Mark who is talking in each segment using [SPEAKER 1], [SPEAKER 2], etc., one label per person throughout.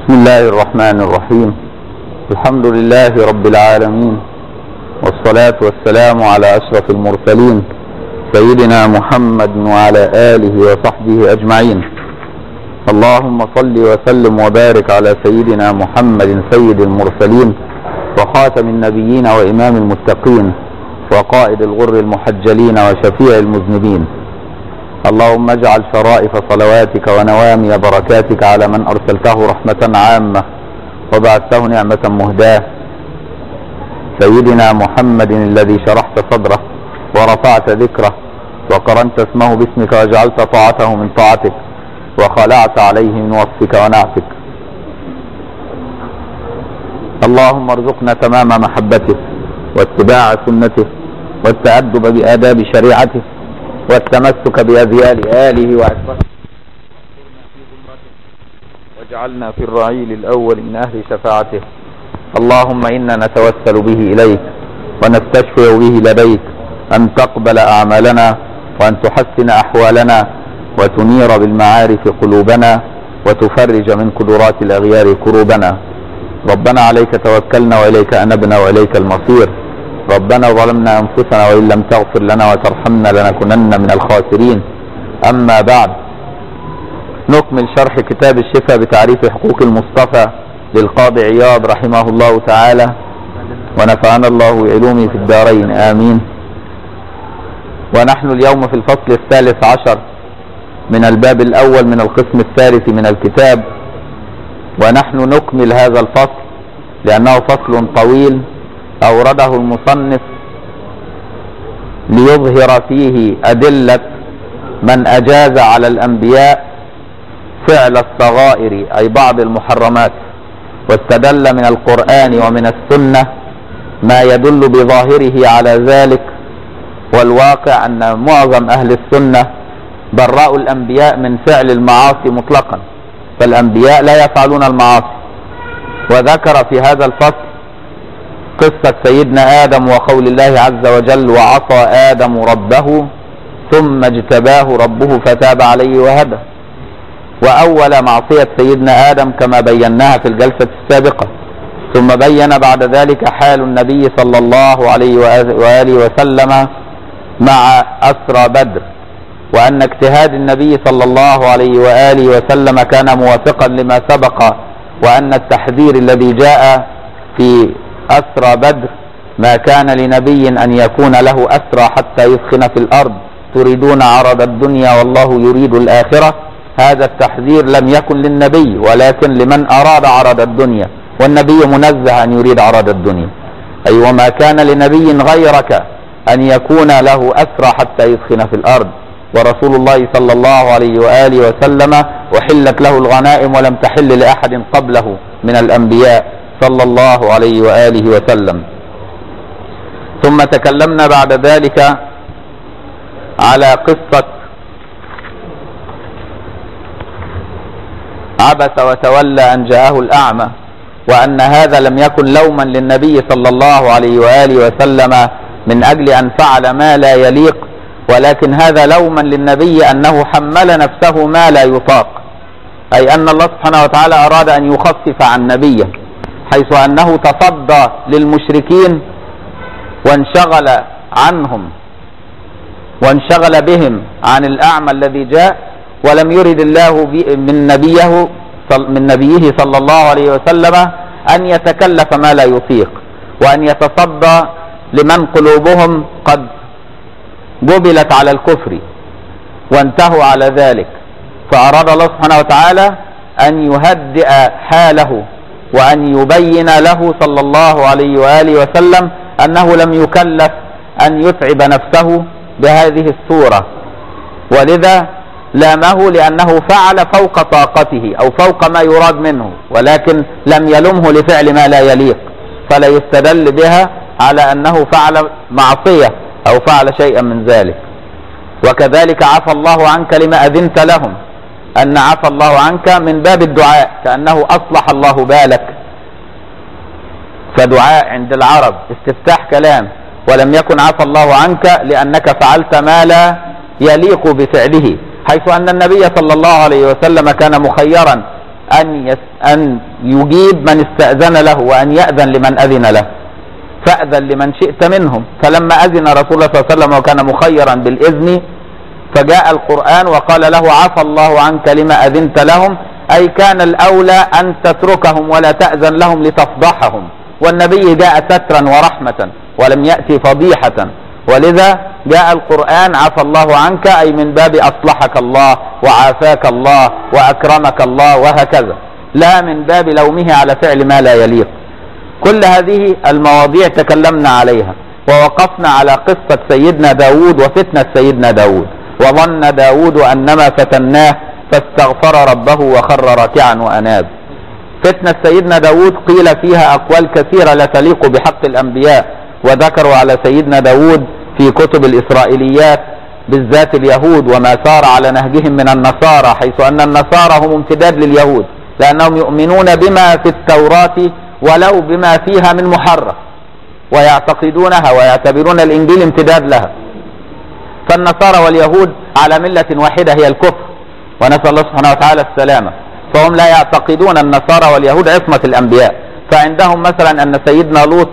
[SPEAKER 1] بسم الله الرحمن الرحيم الحمد لله رب العالمين والصلاة والسلام على أشرف المرسلين سيدنا محمد وعلى آله وصحبه أجمعين اللهم صل وسلم وبارك على سيدنا محمد سيد المرسلين وخاتم النبيين وإمام المتقين وقائد الغر المحجلين وشفيع المذنبين اللهم اجعل شرائف صلواتك ونوامي بركاتك على من أرسلته رحمة عامة وبعثته نعمة مهداة سيدنا محمد الذي شرحت صدره ورفعت ذكره وقرنت اسمه باسمك وجعلت طاعته من طاعتك وخلعت عليه من وصفك ونعتك اللهم ارزقنا تمام محبته واتباع سنته والتأدب بآداب شريعته والتمسك بأذيال آله وعصمته واجعلنا في الرعيل الأول من أهل شفاعته اللهم إنا نتوسل به إليك ونستشفع به لديك أن تقبل أعمالنا وأن تحسن أحوالنا وتنير بالمعارف قلوبنا وتفرج من قدرات الأغيار كروبنا ربنا عليك توكلنا وإليك أنبنا وإليك المصير ربنا ظلمنا أنفسنا وإن لم تغفر لنا وترحمنا لنكونن من الخاسرين أما بعد نكمل شرح كتاب الشفاء بتعريف حقوق المصطفى للقاضي عياض رحمه الله تعالى ونفعنا الله بعلومه في الدارين آمين ونحن اليوم في الفصل الثالث عشر من الباب الأول من القسم الثالث من الكتاب ونحن نكمل هذا الفصل لأنه فصل طويل أورده المصنف ليظهر فيه أدلة من أجاز على الأنبياء فعل الصغائر أي بعض المحرمات واستدل من القرآن ومن السنة ما يدل بظاهره على ذلك والواقع أن معظم أهل السنة برأوا الأنبياء من فعل المعاصي مطلقا فالأنبياء لا يفعلون المعاصي وذكر في هذا الفصل قصة سيدنا آدم وقول الله عز وجل وعصى آدم ربه ثم اجتباه ربه فتاب عليه وهدى وأول معصية سيدنا آدم كما بيناها في الجلسة السابقة ثم بين بعد ذلك حال النبي صلى الله عليه وآله وسلم مع أسرى بدر وأن اجتهاد النبي صلى الله عليه وآله وسلم كان موافقا لما سبق وأن التحذير الذي جاء في أسرى بدر ما كان لنبي أن يكون له أسرى حتى يسخن في الأرض تريدون عرض الدنيا والله يريد الآخرة هذا التحذير لم يكن للنبي ولكن لمن أراد عرض الدنيا والنبي منزه أن يريد عرض الدنيا أي أيوة وما كان لنبي غيرك أن يكون له أسرى حتى يسخن في الأرض ورسول الله صلى الله عليه وآله وسلم وحلت له الغنائم ولم تحل لأحد قبله من الأنبياء صلى الله عليه وآله وسلم ثم تكلمنا بعد ذلك على قصة عبس وتولى أن جاءه الأعمى وأن هذا لم يكن لوما للنبي صلى الله عليه وآله وسلم من أجل أن فعل ما لا يليق ولكن هذا لوما للنبي أنه حمل نفسه ما لا يطاق أي أن الله سبحانه وتعالى أراد أن يخفف عن نبيه حيث أنه تصدى للمشركين وانشغل عنهم وانشغل بهم عن الأعمى الذي جاء ولم يرد الله من نبيه من نبيه صلى الله عليه وسلم أن يتكلف ما لا يطيق وأن يتصدى لمن قلوبهم قد جبلت على الكفر وانتهوا على ذلك فأراد الله سبحانه وتعالى أن يهدئ حاله وأن يبين له صلى الله عليه وآله وسلم أنه لم يكلف أن يتعب نفسه بهذه الصورة ولذا لامه لأنه فعل فوق طاقته أو فوق ما يراد منه ولكن لم يلمه لفعل ما لا يليق فلا يستدل بها على أنه فعل معصية أو فعل شيئا من ذلك وكذلك عفى الله عنك لما أذنت لهم أن عفى الله عنك من باب الدعاء كأنه أصلح الله بالك فدعاء عند العرب استفتاح كلام ولم يكن عفى الله عنك لأنك فعلت ما لا يليق بفعله حيث أن النبي صلى الله عليه وسلم كان مخيرا أن, يس أن يجيب من استأذن له وأن يأذن لمن أذن له فأذن لمن شئت منهم فلما أذن رسول الله صلى الله عليه وسلم وكان مخيرا بالإذن فجاء القرآن وقال له عفى الله عنك لما أذنت لهم أي كان الأولى أن تتركهم ولا تأذن لهم لتفضحهم والنبي جاء سترا ورحمة ولم يأتي فضيحة ولذا جاء القرآن عفى الله عنك أي من باب أصلحك الله وعافاك الله وأكرمك الله وهكذا لا من باب لومه على فعل ما لا يليق كل هذه المواضيع تكلمنا عليها ووقفنا على قصة سيدنا داود وفتنة سيدنا داود وظن داود أنما فتناه فاستغفر ربه وخر راكعا وأناب فتنة سيدنا داود قيل فيها أقوال كثيرة لا تليق بحق الأنبياء وذكروا على سيدنا داود في كتب الإسرائيليات بالذات اليهود وما سار على نهجهم من النصارى حيث أن النصارى هم امتداد لليهود لأنهم يؤمنون بما في التوراة ولو بما فيها من محرف ويعتقدونها ويعتبرون الإنجيل امتداد لها فالنصارى واليهود على ملة واحدة هي الكفر ونسأل الله سبحانه وتعالى السلامة فهم لا يعتقدون النصارى واليهود عصمة الأنبياء فعندهم مثلا أن سيدنا لوط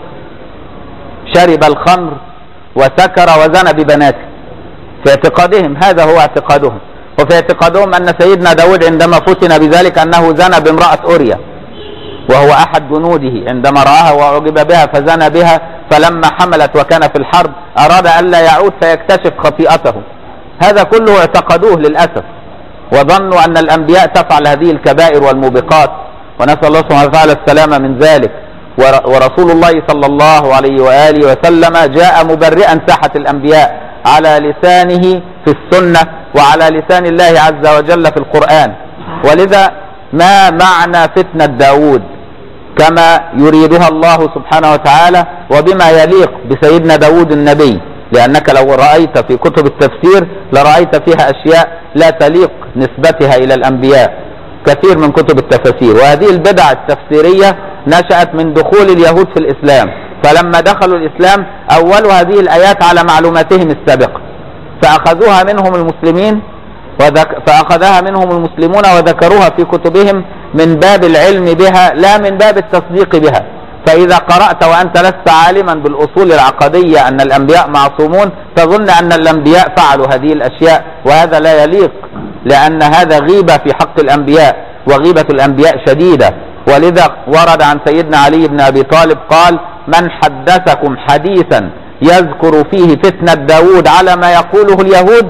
[SPEAKER 1] شرب الخمر وسكر وزنى ببناته في اعتقادهم هذا هو اعتقادهم وفي اعتقادهم أن سيدنا داود عندما فتن بذلك أنه زنى بامرأة أوريا وهو أحد جنوده عندما رآها وأعجب بها فزنى بها فلما حملت وكان في الحرب أراد ألا يعود فيكتشف خطيئته هذا كله اعتقدوه للأسف وظنوا أن الأنبياء تفعل هذه الكبائر والموبقات ونسأل الله سبحانه وتعالى السلامة من ذلك ورسول الله صلى الله عليه وآله وسلم جاء مبرئا ساحة الأنبياء على لسانه في السنة وعلى لسان الله عز وجل في القرآن ولذا ما معنى فتنة داود كما يريدها الله سبحانه وتعالى وبما يليق بسيدنا داود النبي لأنك لو رأيت في كتب التفسير لرأيت فيها أشياء لا تليق نسبتها إلى الأنبياء كثير من كتب التفاسير وهذه البدع التفسيرية نشأت من دخول اليهود في الإسلام فلما دخلوا الإسلام أولوا هذه الآيات على معلوماتهم السابقة فأخذوها منهم المسلمين وذك فأخذها منهم المسلمون وذكروها في كتبهم من باب العلم بها لا من باب التصديق بها فإذا قرأت وأنت لست عالما بالأصول العقدية أن الأنبياء معصومون تظن أن الأنبياء فعلوا هذه الأشياء وهذا لا يليق لأن هذا غيبة في حق الأنبياء وغيبة الأنبياء شديدة ولذا ورد عن سيدنا علي بن أبي طالب قال من حدثكم حديثا يذكر فيه فتنة داود على ما يقوله اليهود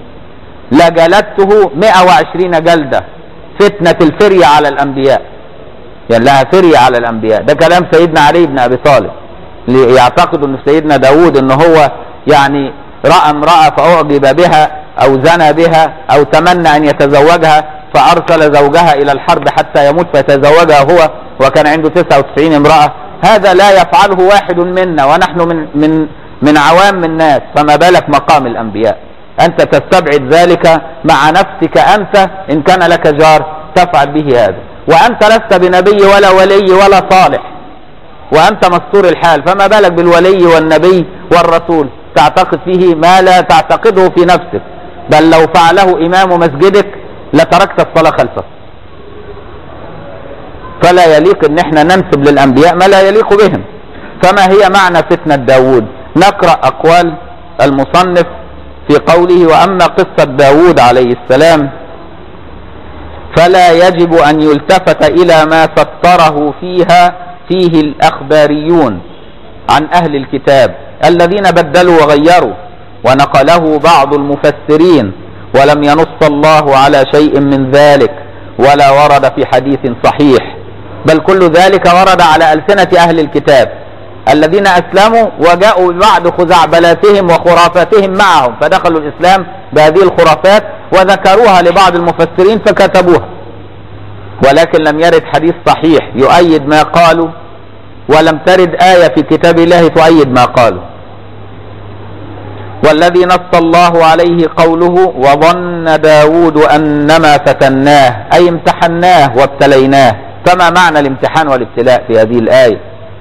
[SPEAKER 1] لجلدته 120 جلدة فتنة الفرية على الأنبياء يعني لها فرية على الأنبياء ده كلام سيدنا علي بن أبي طالب يعتقد أن سيدنا داود أن هو يعني رأى امرأة فأعجب بها أو زنى بها أو تمنى أن يتزوجها فأرسل زوجها إلى الحرب حتى يموت فيتزوجها هو وكان عنده 99 امرأة هذا لا يفعله واحد منا ونحن من من من عوام الناس فما بالك مقام الأنبياء أنت تستبعد ذلك مع نفسك أنت إن كان لك جار تفعل به هذا وأنت لست بنبي ولا ولي ولا صالح وأنت مستور الحال فما بالك بالولي والنبي والرسول تعتقد فيه ما لا تعتقده في نفسك بل لو فعله إمام مسجدك لتركت الصلاة خلفه فلا يليق ان احنا ننسب للانبياء ما لا يليق بهم فما هي معنى فتنة داود نقرأ اقوال المصنف في قوله واما قصة داود عليه السلام فلا يجب ان يلتفت الى ما سطره فيها فيه الاخباريون عن اهل الكتاب الذين بدلوا وغيروا ونقله بعض المفسرين ولم ينص الله على شيء من ذلك ولا ورد في حديث صحيح بل كل ذلك ورد على ألسنة أهل الكتاب الذين أسلموا وجاءوا ببعض خزعبلاتهم وخرافاتهم معهم فدخلوا الإسلام بهذه الخرافات وذكروها لبعض المفسرين فكتبوها ولكن لم يرد حديث صحيح يؤيد ما قالوا ولم ترد آية في كتاب الله تؤيد ما قالوا والذي نص الله عليه قوله وظن داود أنما فتناه أي امتحناه وابتليناه فما معنى الامتحان والابتلاء في هذه الآية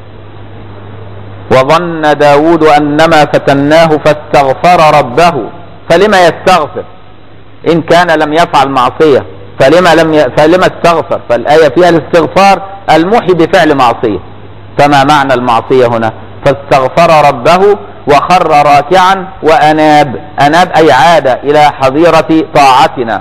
[SPEAKER 1] وظن داود أنما فتناه فاستغفر ربه فلما يستغفر إن كان لم يفعل معصية فلما لم ي... فلما استغفر فالآية فيها الاستغفار الموحي بفعل معصية فما معنى المعصية هنا فاستغفر ربه وخر راكعا وأناب أناب أي عاد إلى حظيرة طاعتنا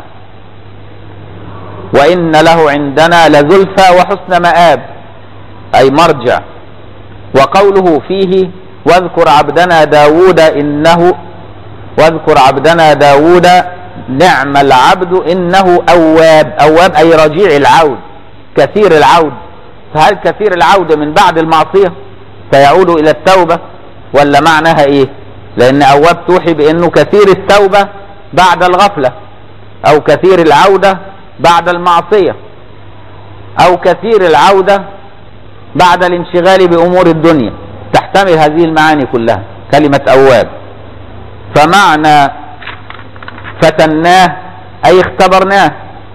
[SPEAKER 1] وإن له عندنا لزلفى وحسن مآب أي مرجع وقوله فيه واذكر عبدنا داود إنه واذكر عبدنا داود نعم العبد إنه أواب أواب أي رجيع العود كثير العود فهل كثير العود من بعد المعصية فيعود إلى التوبة ولا معناها إيه لأن أواب توحي بأنه كثير التوبة بعد الغفلة أو كثير العودة بعد المعصية أو كثير العودة بعد الانشغال بأمور الدنيا تحتمل هذه المعاني كلها كلمة أواب فمعنى فتناه أي اختبرناه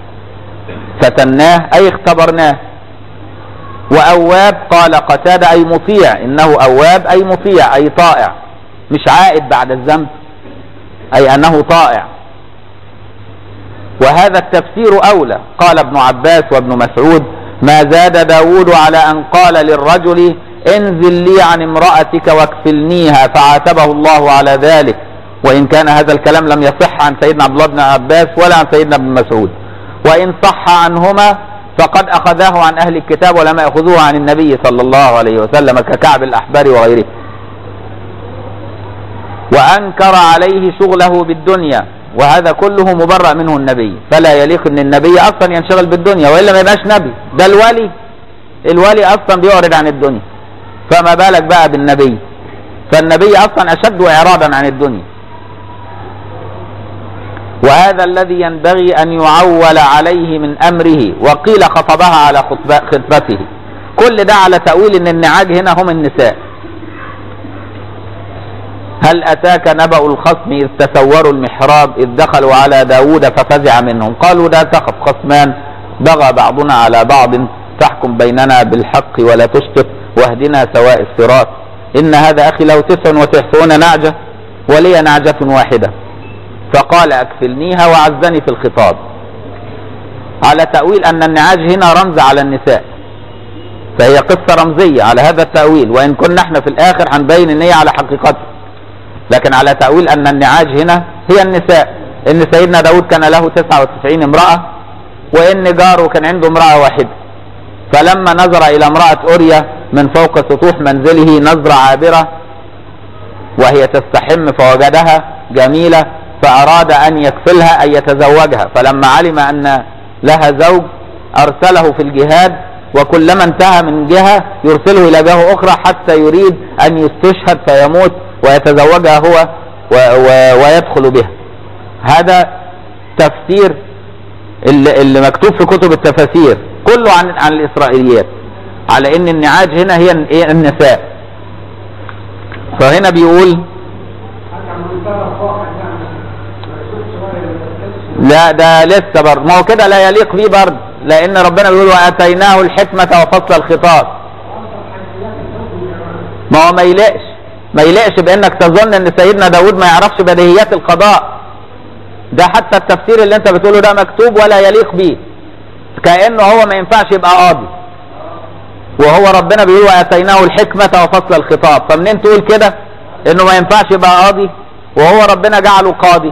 [SPEAKER 1] فتناه أي اختبرناه وأواب قال قتادة أي مطيع إنه أواب أي مطيع أي طائع مش عائد بعد الذنب أي أنه طائع وهذا التفسير أولى قال ابن عباس وابن مسعود ما زاد داود على أن قال للرجل انزل لي عن امرأتك واكفلنيها فعاتبه الله على ذلك وإن كان هذا الكلام لم يصح عن سيدنا عبد الله بن عباس ولا عن سيدنا ابن مسعود وإن صح عنهما فقد أخذاه عن أهل الكتاب ولم يأخذوه عن النبي صلى الله عليه وسلم ككعب الأحبار وغيره وأنكر عليه شغله بالدنيا وهذا كله مبرأ منه النبي فلا يليق ان النبي اصلا ينشغل بالدنيا والا ما يبقاش نبي ده الولي الولي اصلا بيعرض عن الدنيا فما بالك بقى بالنبي فالنبي اصلا اشد اعراضا عن الدنيا وهذا الذي ينبغي ان يعول عليه من امره وقيل خطبها على خطبته كل ده على تأويل ان النعاج هنا هم النساء هل أتاك نبأ الخصم إذ تسوروا المحراب إذ دخلوا على داود ففزع منهم قالوا لا تخف خصمان بغى بعضنا على بعض فاحكم بيننا بالحق ولا تشطط واهدنا سواء الصراط إن هذا أخي له تسع وتسعون نعجة ولي نعجة واحدة فقال أكفلنيها وعزني في الخطاب على تأويل أن النعاج هنا رمز على النساء فهي قصة رمزية على هذا التأويل وإن كنا احنا في الآخر هنبين إن هي على حقيقتها لكن على تأويل أن النعاج هنا هي النساء إن سيدنا داود كان له 99 امرأة وإن جاره كان عنده امرأة واحدة فلما نظر إلى امرأة أوريا من فوق سطوح منزله نظرة عابرة وهي تستحم فوجدها جميلة فأراد أن يكفلها أن يتزوجها فلما علم أن لها زوج أرسله في الجهاد وكلما انتهى من جهة يرسله إلى جهة أخرى حتى يريد أن يستشهد فيموت ويتزوجها هو و و ويدخل بها هذا تفسير اللي, اللي مكتوب في كتب التفاسير كله عن عن الإسرائيليات على ان النعاج هنا هي النساء فهنا بيقول لا ده لسه برضه ما هو كده لا يليق بيه برضه لان ربنا بيقول واتيناه الحكمه وفصل الخطاب ما هو ما يلقش ما يلقش بانك تظن ان سيدنا داود ما يعرفش بديهيات القضاء ده حتى التفسير اللي انت بتقوله ده مكتوب ولا يليق بيه كانه هو ما ينفعش يبقى قاضي وهو ربنا بيقول واتيناه الحكمه وفصل الخطاب فمنين تقول كده انه ما ينفعش يبقى قاضي وهو ربنا جعله قاضي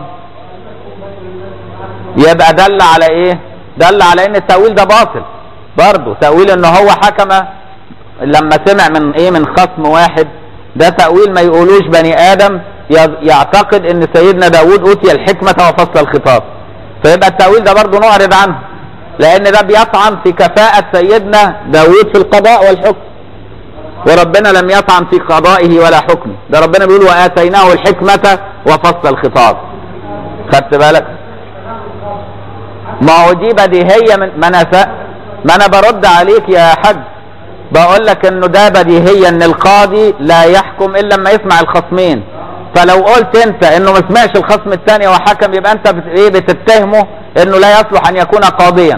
[SPEAKER 1] يبقى دل على ايه دل على ان التأويل ده باطل برضه تأويل ان هو حكم لما سمع من ايه من خصم واحد ده تأويل ما يقولوش بني ادم يعتقد ان سيدنا داود اوتي الحكمة وفصل الخطاب فيبقى التأويل ده برضه نعرض عنه لان ده بيطعن في كفاءة سيدنا داود في القضاء والحكم وربنا لم يطعن في قضائه ولا حكمه ده ربنا بيقول واتيناه الحكمة وفصل الخطاب خدت بالك ما هو دي بديهية من ما انا ما انا برد عليك يا حاج بقول لك انه ده بديهية ان القاضي لا يحكم الا لما يسمع الخصمين فلو قلت انت انه ما سمعش الخصم الثاني وحكم يبقى انت بت... ايه بتتهمه انه لا يصلح ان يكون قاضيا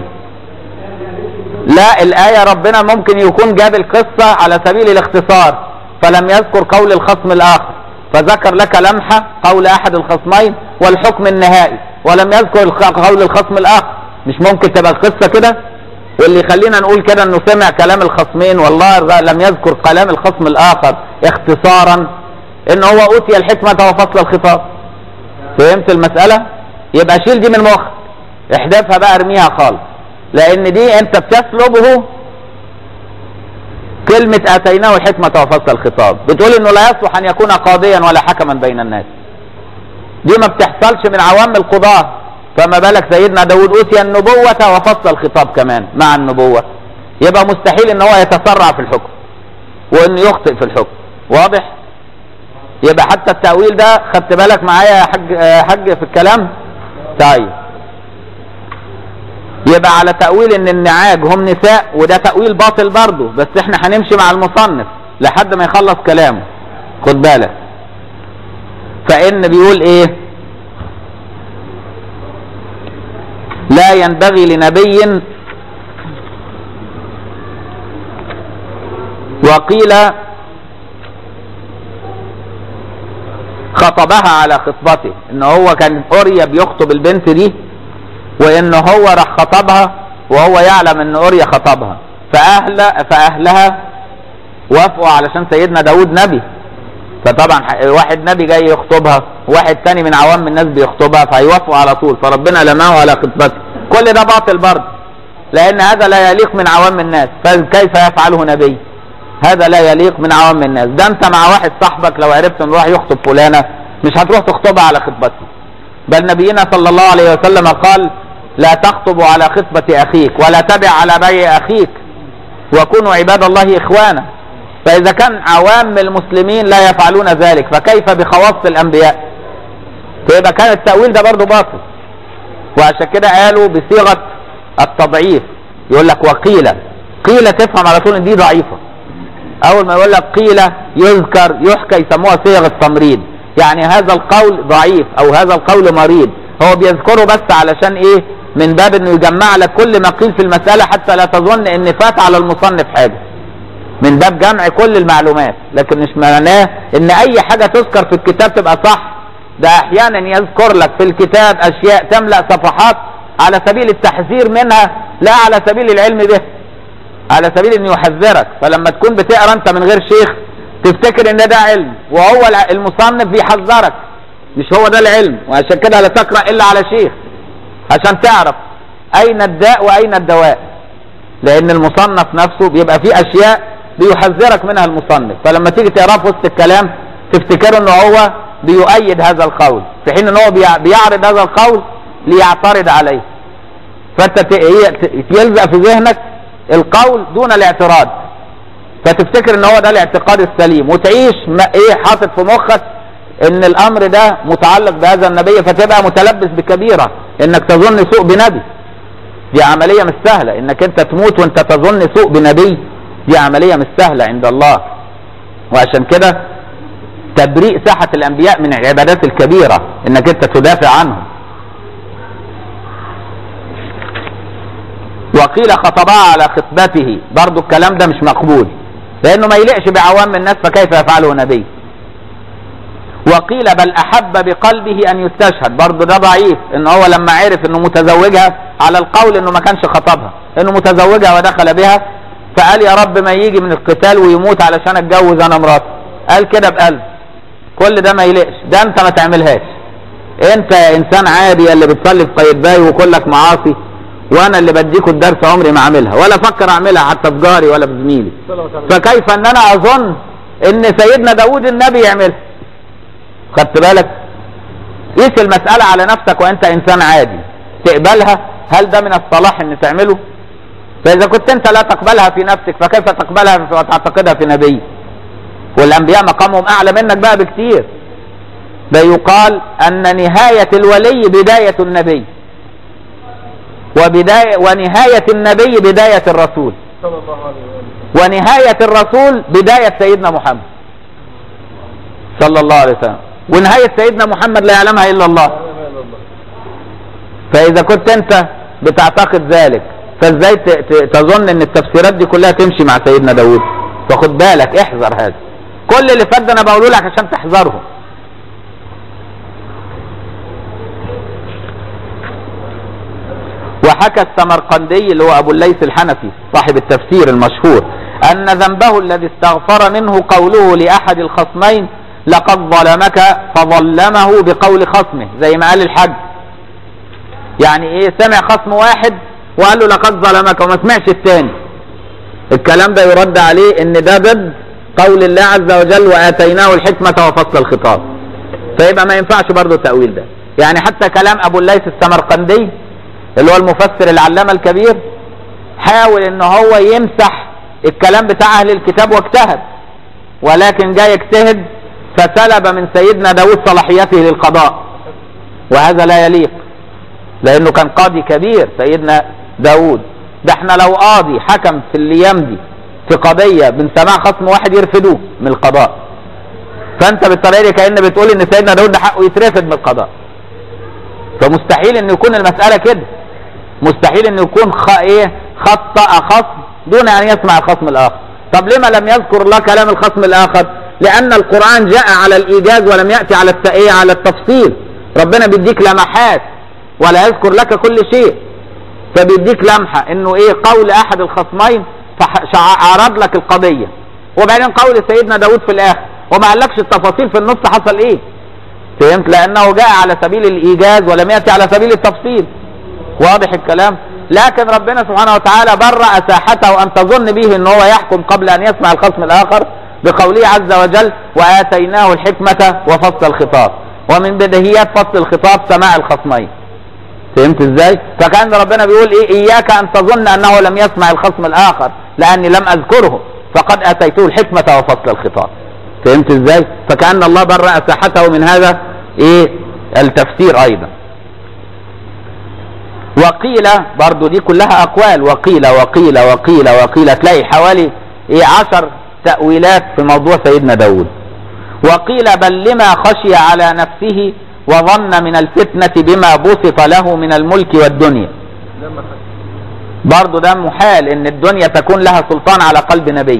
[SPEAKER 1] لا الآية ربنا ممكن يكون جاب القصة على سبيل الاختصار فلم يذكر قول الخصم الآخر فذكر لك لمحة قول أحد الخصمين والحكم النهائي ولم يذكر قول الخصم الآخر مش ممكن تبقى القصة كده واللي يخلينا نقول كده انه سمع كلام الخصمين والله لم يذكر كلام الخصم الاخر اختصارا ان هو اوتي الحكمة وفصل الخطاب فهمت المسألة يبقى شيل دي من مخك احذفها بقى ارميها خالص لان دي انت بتسلبه كلمة اتيناه الحكمة وفصل الخطاب بتقول انه لا يصلح ان يكون قاضيا ولا حكما بين الناس دي ما بتحصلش من عوام القضاة فما بالك سيدنا داود اوتي النبوة وفصل الخطاب كمان مع النبوة يبقى مستحيل ان هو يتسرع في الحكم وان يخطئ في الحكم واضح يبقى حتى التأويل ده خدت بالك معايا يا حاج حاج في الكلام طيب يبقى على تأويل ان النعاج هم نساء وده تأويل باطل برضه بس احنا هنمشي مع المصنف لحد ما يخلص كلامه خد بالك فان بيقول ايه لا ينبغي لنبي وقيل خطبها على خطبته ان هو كان اوريا بيخطب البنت دي وان هو راح خطبها وهو يعلم ان اوريا خطبها فاهل فاهلها وافقوا علشان سيدنا داود نبي فطبعا واحد نبي جاي يخطبها واحد تاني من عوام الناس بيخطبها فهيوافقوا على طول فربنا لماه على خطبته كل ده باطل برضه لان هذا لا يليق من عوام الناس فكيف يفعله نبي هذا لا يليق من عوام الناس ده انت مع واحد صاحبك لو عرفت انه راح يخطب فلانه مش هتروح تخطبها على خطبته بل نبينا صلى الله عليه وسلم قال لا تخطب على خطبة أخيك ولا تبع على بيع أخيك وكونوا عباد الله إخوانا فإذا كان عوام المسلمين لا يفعلون ذلك فكيف بخواص الأنبياء فيبقى كان التأويل ده برضه باطل وعشان كده قالوا بصيغة التضعيف يقول لك وقيل قيل تفهم على طول ان دي ضعيفة اول ما يقول لك قيل يذكر يحكى يسموها صيغة تمريض يعني هذا القول ضعيف او هذا القول مريض هو بيذكره بس علشان ايه من باب انه يجمع لك كل ما قيل في المسألة حتى لا تظن ان فات على المصنف حاجة من باب جمع كل المعلومات لكن مش معناه ان اي حاجة تذكر في الكتاب تبقى صح ده احيانا يذكر لك في الكتاب اشياء تملأ صفحات على سبيل التحذير منها لا على سبيل العلم به على سبيل انه يحذرك فلما تكون بتقرا انت من غير شيخ تفتكر ان ده علم وهو المصنف بيحذرك مش هو ده العلم وعشان كده لا تقرا الا على شيخ عشان تعرف اين الداء واين الدواء لان المصنف نفسه بيبقى فيه اشياء بيحذرك منها المصنف فلما تيجي تقراه في وسط الكلام تفتكر انه هو بيؤيد هذا القول في حين ان هو بيعرض هذا القول ليعترض عليه فانت يلزق في ذهنك القول دون الاعتراض فتفتكر ان هو ده الاعتقاد السليم وتعيش ايه حاطط في مخك ان الامر ده متعلق بهذا النبي فتبقى متلبس بكبيرة انك تظن سوء بنبي دي عملية مش سهلة انك انت تموت وانت تظن سوء بنبي دي عملية مش سهلة عند الله وعشان كده تبريء ساحة الانبياء من العبادات الكبيرة انك انت تدافع عنهم وقيل خطبها على خطبته برضو الكلام ده مش مقبول لانه ما يليقش بعوام الناس فكيف يفعله نبي وقيل بل احب بقلبه ان يستشهد برضو ده ضعيف ان هو لما عرف انه متزوجها على القول انه ما كانش خطبها انه متزوجها ودخل بها فقال يا رب ما يجي من القتال ويموت علشان اتجوز انا مراتي قال كده بقلب كل ده ما يليقش ده انت ما تعملهاش انت يا انسان عادي اللي بتصلي في قايتباي وكلك معاصي وانا اللي بديكوا الدرس عمري ما اعملها ولا افكر اعملها حتى في جاري ولا في زميلي فكيف ان انا اظن ان سيدنا داود النبي يعملها خدت بالك قيس المسألة على نفسك وانت انسان عادي تقبلها هل ده من الصلاح ان تعمله فاذا كنت انت لا تقبلها في نفسك فكيف تقبلها وتعتقدها في نبي والانبياء مقامهم اعلى منك بقى بكتير ده يقال ان نهاية الولي بداية النبي وبداية ونهاية النبي بداية الرسول
[SPEAKER 2] صلى الله عليه وسلم
[SPEAKER 1] ونهاية الرسول بداية سيدنا محمد صلى الله عليه وسلم ونهاية سيدنا محمد لا يعلمها إلا الله
[SPEAKER 2] لا اله الا الله
[SPEAKER 1] فإذا كنت أنت بتعتقد ذلك فازاي ت- ت- تظن ان التفسيرات دي كلها تمشي مع سيدنا داود فخد بالك احذر هذا كل اللي فات ده انا بقوله لك عشان تحذره وحكى السمرقندي اللي هو ابو الليث الحنفي صاحب التفسير المشهور ان ذنبه الذي استغفر منه قوله لاحد الخصمين لقد ظلمك فظلمه بقول خصمه زي ما قال الحج يعني ايه سمع خصم واحد وقال له لقد ظلمك وما سمعش الثاني الكلام ده يرد عليه ان ده ضد قول الله عز وجل واتيناه الحكمه وفصل الخطاب فيبقى ما ينفعش برضه التاويل ده يعني حتى كلام ابو الليث السمرقندي اللي هو المفسر العلامه الكبير حاول ان هو يمسح الكلام بتاع اهل الكتاب واجتهد ولكن جاي يجتهد فسلب من سيدنا داود صلاحيته للقضاء وهذا لا يليق لانه كان قاضي كبير سيدنا داود ده احنا لو قاضي حكم في الايام دي في قضيه من سماع خصم واحد يرفدوه من القضاء فانت بالطريقه دي كان بتقول ان سيدنا داود ده حقه يترفد من القضاء فمستحيل ان يكون المساله كده مستحيل ان يكون خ... ايه خطأ خصم دون ان يسمع الخصم الاخر طب لما لم يذكر الله كلام الخصم الاخر لان القران جاء على الايجاز ولم ياتي على الت... ايه على التفصيل ربنا بيديك لمحات ولا يذكر لك كل شيء فبيديك لمحه انه ايه قول احد الخصمين فعرض لك القضيه وبعدين قول سيدنا داود في الاخر وما قالكش التفاصيل في النص حصل ايه فهمت لانه جاء على سبيل الايجاز ولم ياتي على سبيل التفصيل واضح الكلام لكن ربنا سبحانه وتعالى برأ ساحته ان تظن به ان هو يحكم قبل ان يسمع الخصم الاخر بقوله عز وجل واتيناه الحكمه وفصل الخطاب ومن بديهيات فصل الخطاب سماع الخصمين فهمت ازاي فكان ربنا بيقول ايه اياك ان تظن انه لم يسمع الخصم الاخر لاني لم اذكره فقد اتيته الحكمه وفصل الخطاب فهمت ازاي فكان الله برأ ساحته من هذا ايه التفسير ايضا وقيل برضو دي كلها اقوال وقيل وقيل وقيل وقيل تلاقي حوالي ايه عشر تأويلات في موضوع سيدنا داود وقيل بل لما خشي على نفسه وظن من الفتنة بما بسط له من الملك والدنيا
[SPEAKER 2] لما حد
[SPEAKER 1] برضو ده محال ان الدنيا تكون لها سلطان على قلب نبي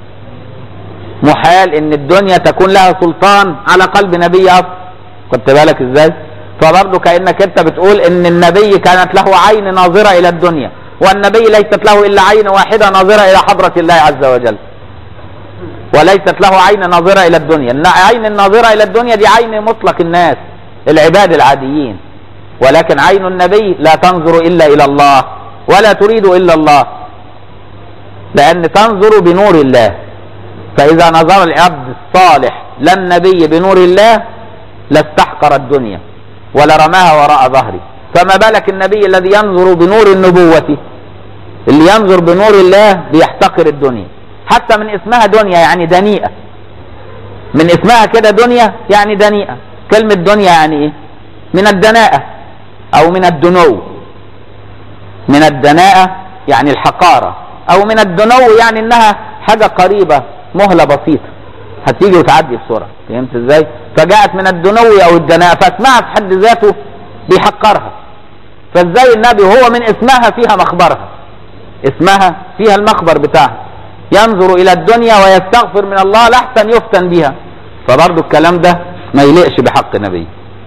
[SPEAKER 1] محال ان الدنيا تكون لها سلطان على قلب نبي اصلا خدت بالك ازاي فبرضو كانك انت بتقول ان النبي كانت له عين ناظره الى الدنيا والنبي ليست له الا عين واحده ناظره الى حضره الله عز وجل وليست له عين ناظره الى الدنيا العين الناظره الى الدنيا دي عين مطلق الناس العباد العاديين ولكن عين النبي لا تنظر الا الى الله ولا تريد الا الله لان تنظر بنور الله فاذا نظر العبد الصالح لا النبي بنور الله لاستحقر الدنيا ولرماها وراء ظهره فما بالك النبي الذي ينظر بنور النبوة اللي ينظر بنور الله بيحتقر الدنيا حتى من اسمها دنيا يعني دنيئة من اسمها كده دنيا يعني دنيئة كلمة دنيا يعني ايه من الدناءة او من الدنو من الدناءة يعني الحقارة او من الدنو يعني انها حاجة قريبة مهلة بسيطة هتيجي وتعدي بسرعة فهمت ازاي فجاءت من الدنو او الدناءة فاسمها في حد ذاته بيحقرها فازاي النبي هو من اسمها فيها مخبرها اسمها فيها المخبر بتاعها ينظر الى الدنيا ويستغفر من الله لاحسن يفتن بها فبرضه الكلام ده ما يليقش بحق النبي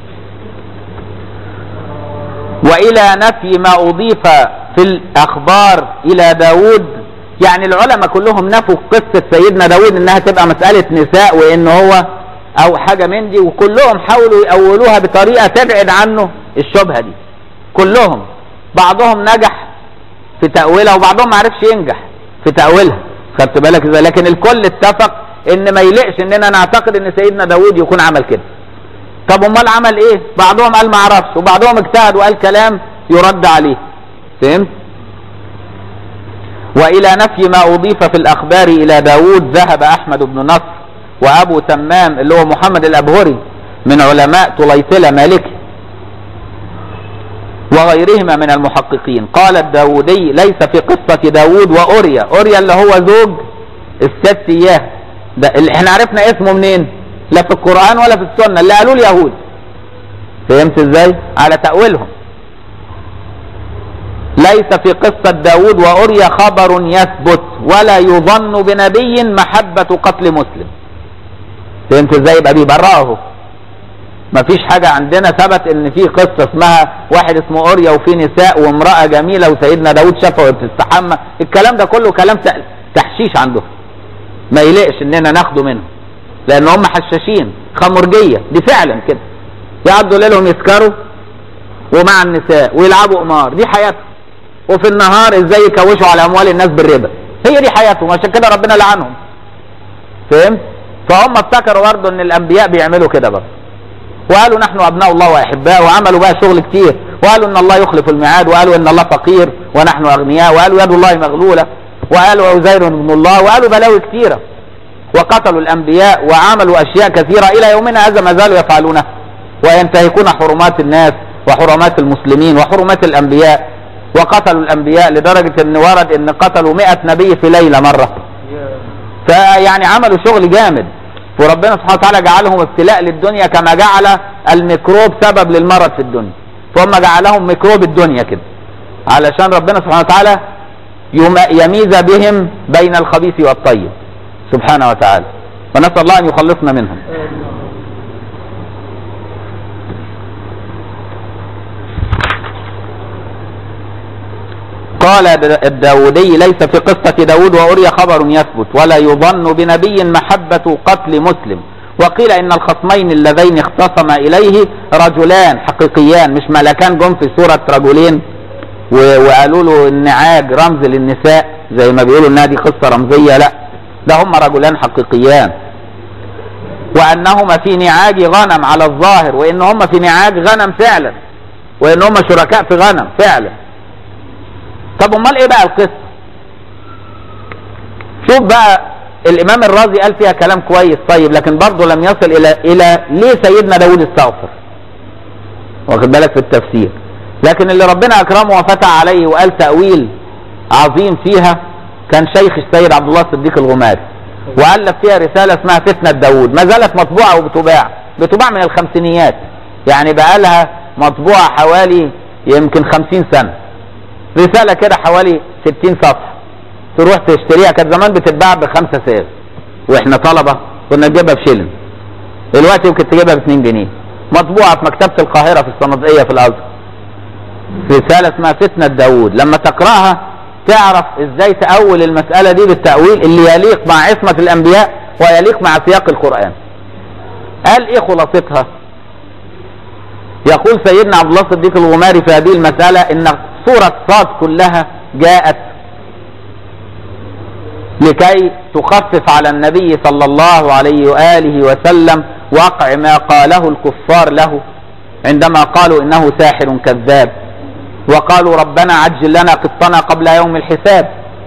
[SPEAKER 1] والى نفي ما اضيف في الاخبار الى داود يعني العلماء كلهم نفوا قصة سيدنا داود انها تبقى مسألة نساء وان هو او حاجة من دي وكلهم حاولوا يأولوها بطريقة تبعد عنه الشبهة دي كلهم بعضهم نجح في تأويلها وبعضهم ما عرفش ينجح في تأويلها خدت بالك ازاي لكن الكل اتفق ان ما يليقش اننا نعتقد ان سيدنا داود يكون عمل كده طب امال عمل ايه بعضهم قال ما اعرفش وبعضهم اجتهد وقال كلام يرد عليه فهمت والى نفي ما اضيف في الاخبار الى داود ذهب احمد بن نصر وابو تمام اللي هو محمد الابهري من علماء طليطله مالكي وغيرهما من المحققين قال الداودي ليس في قصة داود وأوريا أوريا اللي هو زوج الست إياه ده اللي احنا عرفنا اسمه منين لا في القرآن ولا في السنة اللي قالوه اليهود فهمت ازاي على تأويلهم ليس في قصة داود وأوريا خبر يثبت ولا يظن بنبي محبة قتل مسلم فهمت ازاي يبقى بيبرأه مفيش حاجة عندنا ثبت ان في قصة اسمها واحد اسمه اوريا وفي نساء وامرأة جميلة وسيدنا داود شافها وهي بتستحمى الكلام ده كله كلام ت- تحشيش عندهم ما يليقش اننا ناخده منهم لان هم حشاشين خمرجية دي فعلا كده يقعدوا ليلهم يسكروا ومع النساء ويلعبوا قمار دي حياتهم وفي النهار ازاي يكوشوا على اموال الناس بالربا هي دي حياتهم عشان كده ربنا لعنهم فهمت فهم افتكروا برضه ان الانبياء بيعملوا كده برضه وقالوا نحن ابناء الله واحباء وعملوا بقى شغل كتير وقالوا ان الله يخلف الميعاد وقالوا ان الله فقير ونحن اغنياء وقالوا يد الله مغلوله وقالوا عزير ابن الله وقالوا بلاوي كتيره وقتلوا الانبياء وعملوا اشياء كثيره الى يومنا هذا ما زالوا يفعلونها وينتهكون حرمات الناس وحرمات المسلمين وحرمات الانبياء وقتلوا الانبياء لدرجه ان ورد ان قتلوا 100 نبي في ليله مره فيعني عملوا شغل جامد وربنا سبحانه وتعالى جعلهم ابتلاء للدنيا كما جعل الميكروب سبب للمرض في الدنيا فهم جعلهم ميكروب الدنيا كده علشان ربنا سبحانه وتعالى يم- يميز بهم بين الخبيث والطيب سبحانه وتعالى ونسأل الله أن يخلصنا منهم قال الداودي ليس في قصة داود وأري خبر يثبت ولا يظن بنبي محبة قتل مسلم وقيل إن الخصمين اللذين اختصم إليه رجلان حقيقيان مش ملكان جم في سورة رجلين و- وقالوا له النعاج رمز للنساء زي ما بيقولوا انها دي قصة رمزية لا ده هم رجلان حقيقيان وانهما في نعاج غنم على الظاهر وان هم في نعاج غنم فعلا وان هم شركاء في غنم فعلا طب امال ايه بقى القصه شوف بقى الامام الرازي قال فيها كلام كويس طيب لكن برضه لم يصل الى الى ليه سيدنا داود استغفر واخد بالك في التفسير لكن اللي ربنا اكرمه وفتح عليه وقال تاويل عظيم فيها كان شيخ السيد عبد الله الصديق الغماري والف فيها رساله اسمها فتنه داود ما زالت مطبوعه وبتباع بتباع من الخمسينيات يعني بقى لها مطبوعه حوالي يمكن خمسين سنه رسالة كده حوالي 60 صفحة تروح تشتريها كانت زمان بتتباع بخمسة ساغ واحنا طلبة كنا نجيبها بشيلن دلوقتي ممكن تجيبها ب 2 جنيه مطبوعة في مكتبة القاهرة في الصناديقية في الأزهر رسالة اسمها فتنة داوود لما تقرأها تعرف ازاي تأول المسألة دي بالتأويل اللي يليق مع عصمة الأنبياء ويليق مع سياق القرآن قال ايه خلاصتها يقول سيدنا عبد الله الصديق الغماري في هذه المسألة ان سورة صاد كلها جاءت لكي تخفف على النبي صلى الله عليه وآله وسلم وقع ما قاله الكفار له عندما قالوا إنه ساحر كذاب وقالوا ربنا عجل لنا قسطنا قبل يوم الحساب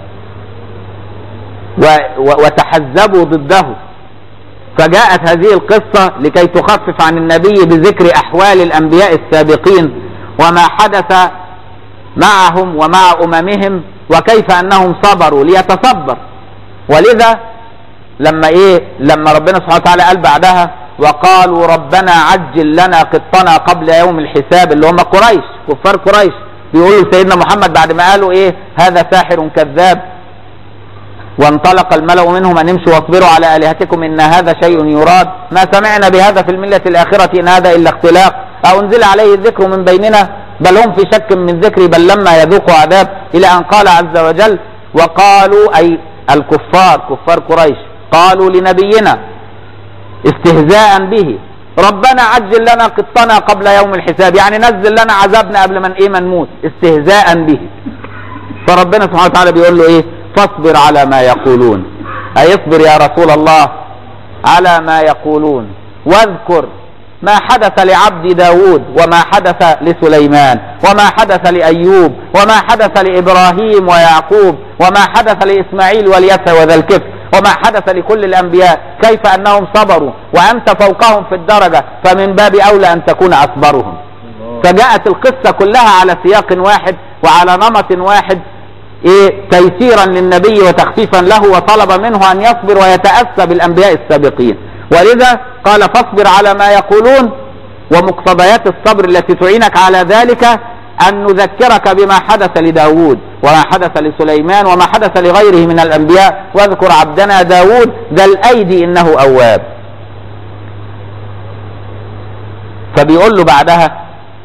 [SPEAKER 1] و و وتحزبوا ضده فجاءت هذه القصة لكي تخفف عن النبي بذكر أحوال الأنبياء السابقين وما حدث معهم ومع أممهم وكيف أنهم صبروا ليتصبر ولذا لما إيه لما ربنا سبحانه وتعالى قال بعدها وقالوا ربنا عجل لنا قطنا قبل يوم الحساب اللي هم قريش كفار قريش بيقولوا لسيدنا محمد بعد ما قالوا ايه هذا ساحر كذاب وانطلق الملأ منهم أن امشوا واصبروا على آلهتكم إن هذا شيء يراد ما سمعنا بهذا في الملة الآخرة إن هذا إلا اختلاق أو انزل عليه الذكر من بيننا بل هم في شك من ذكري بل لما يذوقوا عذاب إلى أن قال عز وجل وقالوا أي الكفار كفار قريش قالوا لنبينا استهزاء به ربنا عجل لنا قطنا قبل يوم الحساب يعني نزل لنا عذابنا قبل من ايه ما نموت استهزاء به فربنا سبحانه وتعالى بيقول له ايه فاصبر على ما يقولون اي اصبر يا رسول الله على ما يقولون واذكر ما حدث لعبد داود وما حدث لسليمان وما حدث لأيوب وما حدث لإبراهيم ويعقوب وما حدث لإسماعيل واليسع وذا الكفر وما حدث لكل الأنبياء كيف أنهم صبروا وأنت فوقهم في الدرجة فمن باب أولى أن تكون أصبرهم فجاءت القصة كلها على سياق واحد وعلى نمط واحد إيه تيسيرا للنبي وتخفيفا له وطلب منه أن يصبر ويتأسى بالأنبياء السابقين ولذا قال فاصبر على ما يقولون ومقتضيات الصبر التي تعينك على ذلك أن نذكرك بما حدث لداود وما حدث لسليمان وما حدث لغيره من الأنبياء واذكر عبدنا داود ذا الأيدي إنه أواب فبيقول له بعدها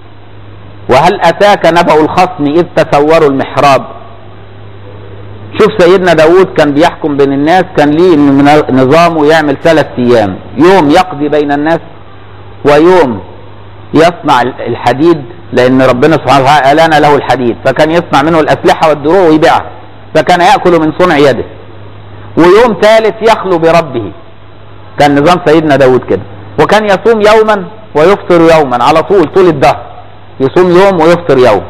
[SPEAKER 1] وهل أتاك نبأ الخصم إذ تسوروا المحراب شوف سيدنا داود كان بيحكم بين الناس كان ليه من نظامه يعمل ثلاث أيام يوم يقضي بين الناس ويوم يصنع الحديد لأن ربنا سبحانه وتعالى ألان له الحديد فكان يصنع منه الأسلحة والدروع ويبيعها فكان يأكل من صنع يده ويوم ثالث يخلو بربه كان نظام سيدنا داود كده وكان يصوم يوما ويفطر يوما على طول طول الدهر يصوم يوم ويفطر يوم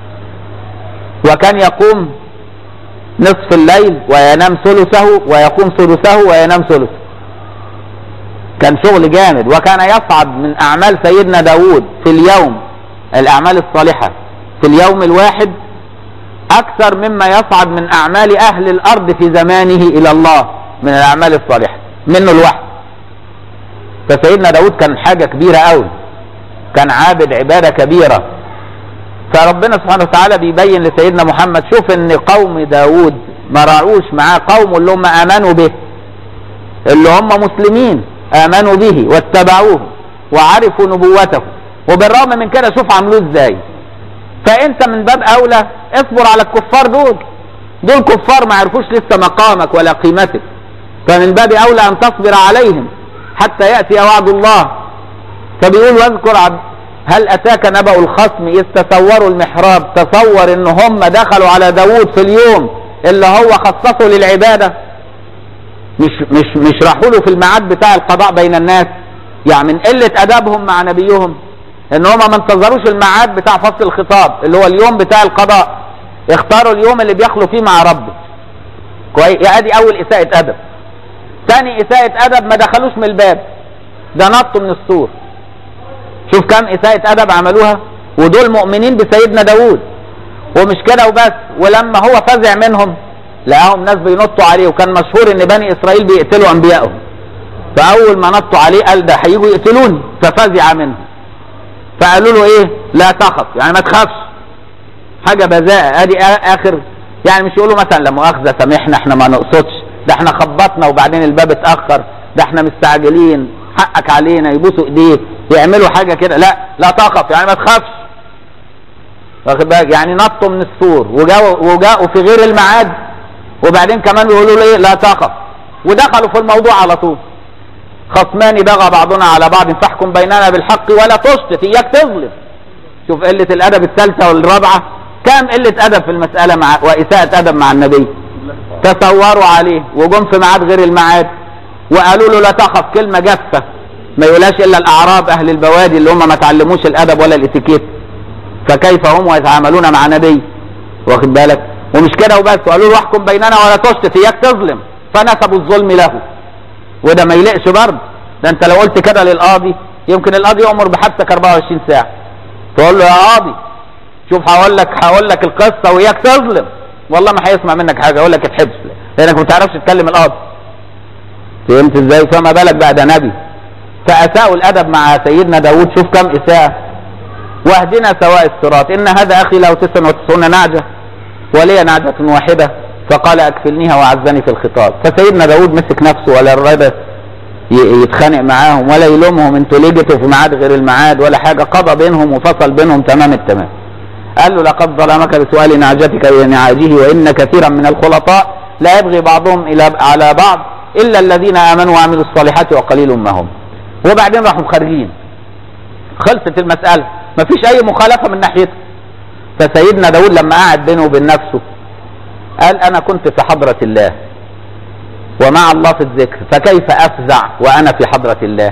[SPEAKER 1] وكان يقوم نصف الليل وينام ثلثه ويقوم ثلثه وينام ثلثه كان شغل جامد وكان يصعد من أعمال سيدنا داود في اليوم الأعمال الصالحة في اليوم الواحد أكثر مما يصعد من أعمال أهل الأرض في زمانه إلى الله من الأعمال الصالحة منه الوحد فسيدنا داود كان حاجة كبيرة قوي كان عابد عبادة كبيرة فربنا سبحانه وتعالى بيبين لسيدنا محمد شوف ان قوم داود ما راعوش معاه قوم اللي هم امنوا به اللي هم مسلمين امنوا به واتبعوه وعرفوا نبوته وبالرغم من كده شوف عملوه ازاي فانت من باب اولى اصبر على الكفار دول دول كفار ما عرفوش لسه مقامك ولا قيمتك فمن باب اولى ان تصبر عليهم حتى ياتي وعد الله فبيقول واذكر عبد هل اتاك نبأ الخصم اذ تصوروا المحراب تصور ان هم دخلوا على داوود في اليوم اللي هو خصصه للعباده مش مش مش راحوا له في الميعاد بتاع القضاء بين الناس يعني من قله ادبهم مع نبيهم ان هم ما انتظروش الميعاد بتاع فصل الخطاب اللي هو اليوم بتاع القضاء اختاروا اليوم اللي بيخلوا فيه مع ربه كويس يا ادي اول اساءة ادب ثاني اساءة ادب ما دخلوش من الباب ده نطوا من السور شوف كم اساءة ادب عملوها ودول مؤمنين بسيدنا داوود ومش كده وبس ولما هو فزع منهم لقاهم ناس بينطوا عليه وكان مشهور ان بني اسرائيل بيقتلوا انبيائهم فاول ما نطوا عليه قال ده هيجوا يقتلوني ففزع منهم فقالوا له ايه لا تخف يعني ما تخافش حاجه بذاءه ادي اخر يعني مش يقولوا مثلا لا مؤاخذه سامحنا احنا ما نقصدش ده احنا خبطنا وبعدين الباب اتاخر ده احنا مستعجلين حقك علينا يبوسوا ايديه يعملوا حاجه كده لا لا تخف يعني ما تخافش واخد بالك يعني نطوا من السور وجاوا وجاءوا في غير الميعاد وبعدين كمان بيقولوا له ايه لا تخف ودخلوا في الموضوع على طول خصمان بغى بعضنا على بعض فاحكم بيننا بالحق ولا تشطط اياك تظلم شوف قله الادب الثالثه والرابعه كام قله ادب في المساله مع واساءه ادب مع النبي تصوروا عليه وجم في ميعاد غير الميعاد وقالوا له لا تخف كلمه جافه ما يقولهاش الا الاعراب اهل البوادي اللي هم ما تعلموش الادب ولا الاتيكيت فكيف هم يتعاملون مع نبي واخد بالك ومش كده وبس وقالوا له احكم بيننا ولا تشطط اياك تظلم فنسبوا الظلم له وده ما يليقش برضه ده انت لو قلت كده للقاضي يمكن القاضي يامر بحبسك 24 ساعه تقول له يا قاضي شوف هقول لك هقول لك القصه وياك تظلم والله ما هيسمع منك حاجه يقول لك اتحبس لانك ما تعرفش تكلم القاضي فهمت ازاي فما بالك بقى ده نبي فاساءوا الادب مع سيدنا داود شوف كم اساءه واهدنا سواء الصراط ان هذا اخي له 99 نعجه ولي نعجه واحده فقال اكفلنيها وعزني في الخطاب فسيدنا داود مسك نفسه ولا الرضا يتخانق معاهم ولا يلومهم انتوا ليه جيتوا في ميعاد غير الميعاد ولا حاجه قضى بينهم وفصل بينهم تمام التمام قال له لقد ظلمك بسؤال نعجتك الى نعاجه وان كثيرا من الخلطاء لا يبغي بعضهم الى على بعض الا الذين امنوا وعملوا الصالحات وقليل ما هم وبعدين راحوا خارجين خلصت المساله مفيش اي مخالفه من ناحيته فسيدنا داود لما قعد بينه وبين نفسه قال انا كنت في حضرة الله ومع الله في الذكر فكيف افزع وانا في حضرة الله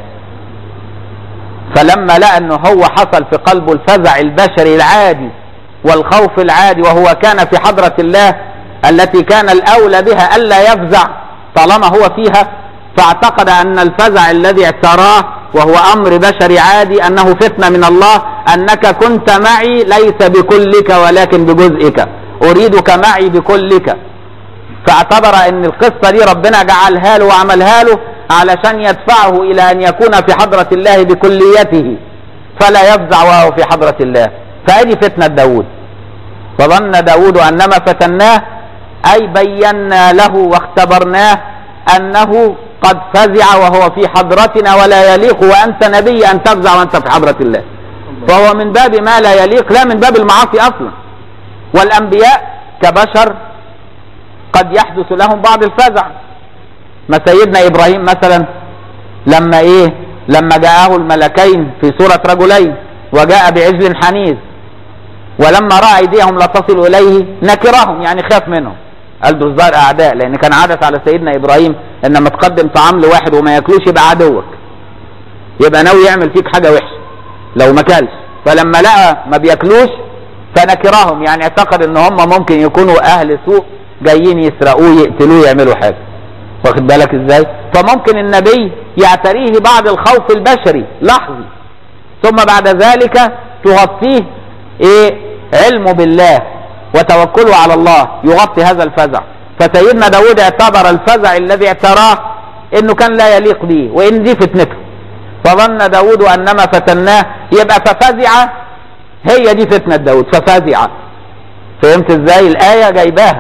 [SPEAKER 1] فلما لقى انه هو حصل في قلبه الفزع البشري العادي والخوف العادي وهو كان في حضرة الله التي كان الاولى بها الا يفزع طالما هو فيها فاعتقد ان الفزع الذي اعتراه وهو امر بشري عادي انه فتنة من الله انك كنت معي ليس بكلك ولكن بجزئك اريدك معي بكلك فاعتبر ان القصة دي ربنا جعلها له وعملها له علشان يدفعه الى ان يكون في حضرة الله بكليته فلا يفزع وهو في حضرة الله فهذه فتنة داود فظن داود انما فتناه اي بينا له واختبرناه انه قد فزع وهو في حضرتنا ولا يليق وأنت نبي أن تفزع وأنت في حضرة الله فهو من باب ما لا يليق لا من باب المعاصي أصلا والأنبياء كبشر قد يحدث لهم بعض الفزع ما سيدنا إبراهيم مثلا لما إيه لما جاءه الملكين في سورة رجلين وجاء بعجل حنيذ ولما راى ايديهم لا تصل اليه نكرهم يعني خاف منهم قال دول الظاهر اعداء لان كان عادة على سيدنا ابراهيم ان لما تقدم طعام لواحد وما ياكلوش يبقى عدوك يبقى ناوي يعمل فيك حاجه وحشه لو ما كلش فلما لقى ما بياكلوش فنكرهم يعني اعتقد ان هم ممكن يكونوا اهل سوء جايين يسرقوه يقتلوه يعملوا حاجه واخد بالك ازاي فممكن النبي يعتريه بعض الخوف البشري لحظي ثم بعد ذلك تغطيه ايه علمه بالله وتوكله على الله يغطي هذا الفزع فسيدنا داود اعتبر الفزع الذي اعتراه انه كان لا يليق به وان دي فتنته فظن داود انما فتناه يبقى ففزع هي دي فتنة داود ففزع فهمت ازاي الاية جايباها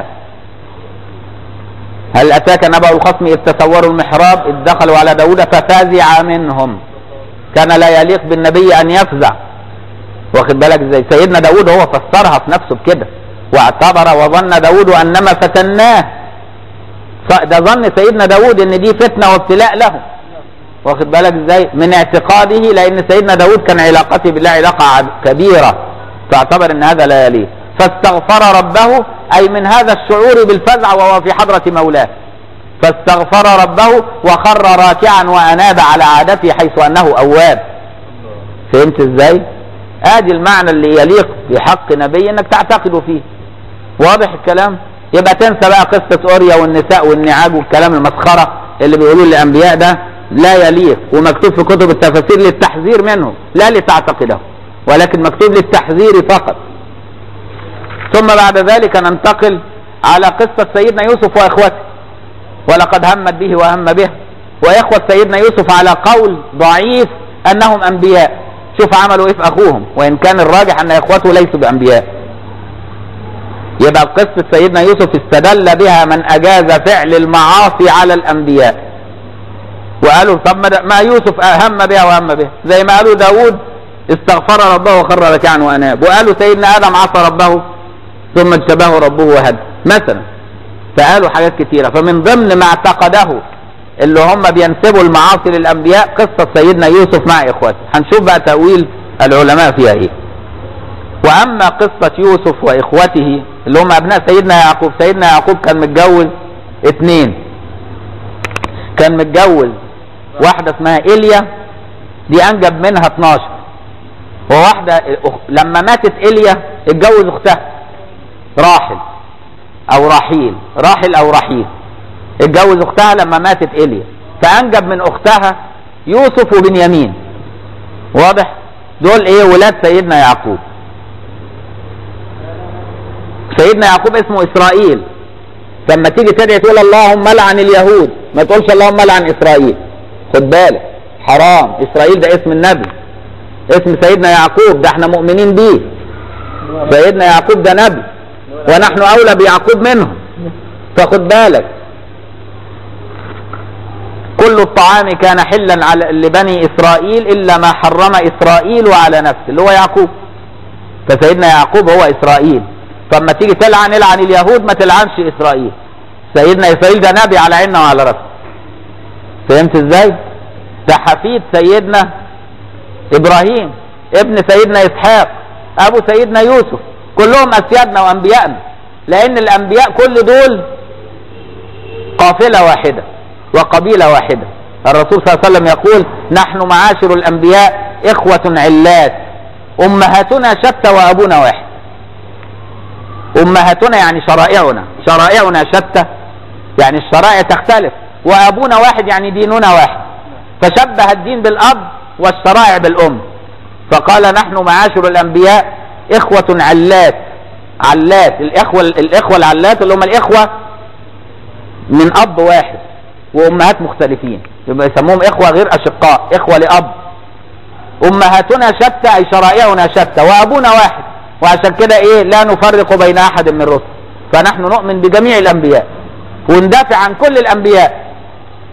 [SPEAKER 1] هل اتاك نبأ الخصم اذ تسوروا المحراب اذ دخلوا على داود ففزع منهم كان لا يليق بالنبي ان يفزع واخد بالك ازاي سيدنا داود هو فسرها في نفسه بكده واعتبر وظن داود انما فتناه فده ظن سيدنا داود ان دي فتنه وابتلاء له واخد بالك ازاي من اعتقاده لان سيدنا داود كان علاقته بالله علاقه كبيره فاعتبر ان هذا لا يليه فاستغفر ربه اي من هذا الشعور بالفزع وهو في حضره مولاه فاستغفر ربه وخر راكعا واناب على عادته حيث انه اواب فهمت ازاي ادي المعنى اللي يليق بحق نبي انك تعتقد فيه واضح الكلام يبقى تنسى بقى قصة اوريا والنساء والنعاج والكلام المسخرة اللي بيقولوه الانبياء ده لا يليق ومكتوب في كتب التفاسير للتحذير منه لا لتعتقده ولكن مكتوب للتحذير فقط ثم بعد ذلك ننتقل على قصة سيدنا يوسف واخوته ولقد همت به وهم به واخوة سيدنا يوسف على قول ضعيف انهم انبياء شوف عملوا ايه في اخوهم وان كان الراجح ان اخوته ليسوا بانبياء يبقى قصة سيدنا يوسف استدل بها من اجاز فعل المعاصي على الانبياء وقالوا طب ما يوسف هم بها وهم بها زي ما قالوا داود استغفر ربه وخر ركعا واناب وقالوا سيدنا ادم عصى ربه ثم اجتباه ربه وهدى مثلا فقالوا حاجات كثيرة فمن ضمن ما اعتقده اللي هم بينسبوا المعاصي للانبياء قصة سيدنا يوسف مع اخوته هنشوف بقى تأويل العلماء فيها ايه واما قصة يوسف واخوته اللي هم ابناء سيدنا يعقوب سيدنا يعقوب كان متجوز اتنين كان متجوز واحدة اسمها ايليا دي انجب منها 12 وواحدة لما ماتت ايليا اتجوز اختها راحل او رحيل راحل او رحيل اتجوز اختها لما ماتت ايليا فانجب من اختها يوسف وبنيامين واضح دول ايه ولاد سيدنا يعقوب سيدنا يعقوب اسمه اسرائيل لما تيجي تدعي تقول اللهم لعن اليهود ما تقولش اللهم لعن اسرائيل خد بالك حرام اسرائيل ده اسم النبي اسم سيدنا يعقوب ده احنا مؤمنين بيه سيدنا يعقوب ده نبي ونحن اولى بيعقوب منهم فخد بالك كل الطعام كان حلا على لبني اسرائيل الا ما حرم اسرائيل على نفسه اللي هو يعقوب فسيدنا يعقوب هو اسرائيل فلما تيجي تلعن العن اليهود ما تلعنش اسرائيل سيدنا اسرائيل ده نبي على عيننا وعلى راسنا فهمت ازاي ده حفيد سيدنا ابراهيم ابن سيدنا اسحاق ابو سيدنا يوسف كلهم اسيادنا وانبيائنا لان الانبياء كل دول قافله واحده وقبيله واحده الرسول صلى الله عليه وسلم يقول نحن معاشر الانبياء اخوه علات امهاتنا شتى وابونا واحد امهاتنا يعني شرائعنا شرائعنا شتى يعني الشرائع تختلف وابونا واحد يعني ديننا واحد فشبه الدين بالاب والشرائع بالام فقال نحن معاشر الانبياء اخوة علات علات الاخوة الاخوة العلات اللي هم الاخوة من اب واحد وامهات مختلفين يبقى يسموهم اخوة غير اشقاء اخوة لاب امهاتنا شتى اي شرائعنا شتى وابونا واحد وعشان كده ايه لا نفرق بين احد من الرسل فنحن نؤمن بجميع الانبياء وندافع عن كل الانبياء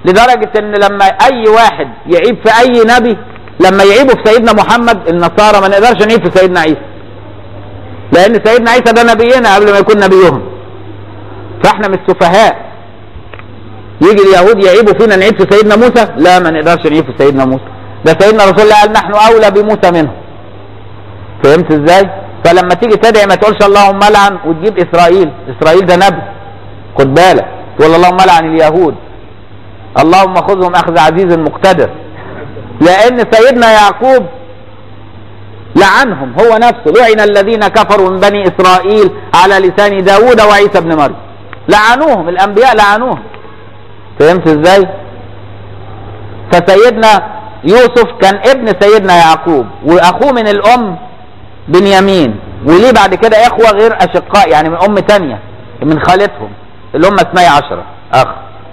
[SPEAKER 1] لدرجة ان لما اي واحد يعيب في اي نبي لما يعيبوا في سيدنا محمد النصارى ما نقدرش نعيب في سيدنا عيسى لان سيدنا عيسى ده نبينا قبل ما يكون نبيهم فاحنا مش سفهاء يجي اليهود يعيبوا فينا نعيب في سيدنا موسى لا ما نقدرش نعيب في سيدنا موسى ده سيدنا رسول الله قال نحن اولى بموسى منهم فهمت ازاي فلما تيجي تدعي ما تقولش اللهم لعن وتجيب اسرائيل اسرائيل ده نبي خد بالك تقول اللهم لعن اليهود اللهم خذهم اخذ عزيز مقتدر لان سيدنا يعقوب لعنهم هو نفسه لعن الذين كفروا من بني اسرائيل على لسان داوود وعيسى بن مريم لعنوهم الانبياء لعنوهم فهمت ازاي فسيدنا يوسف كان ابن سيدنا يعقوب واخوه من الام بنيامين وليه بعد كده اخوه غير اشقاء يعني من ام تانية من خالتهم اللي هم اثني عشرة اخ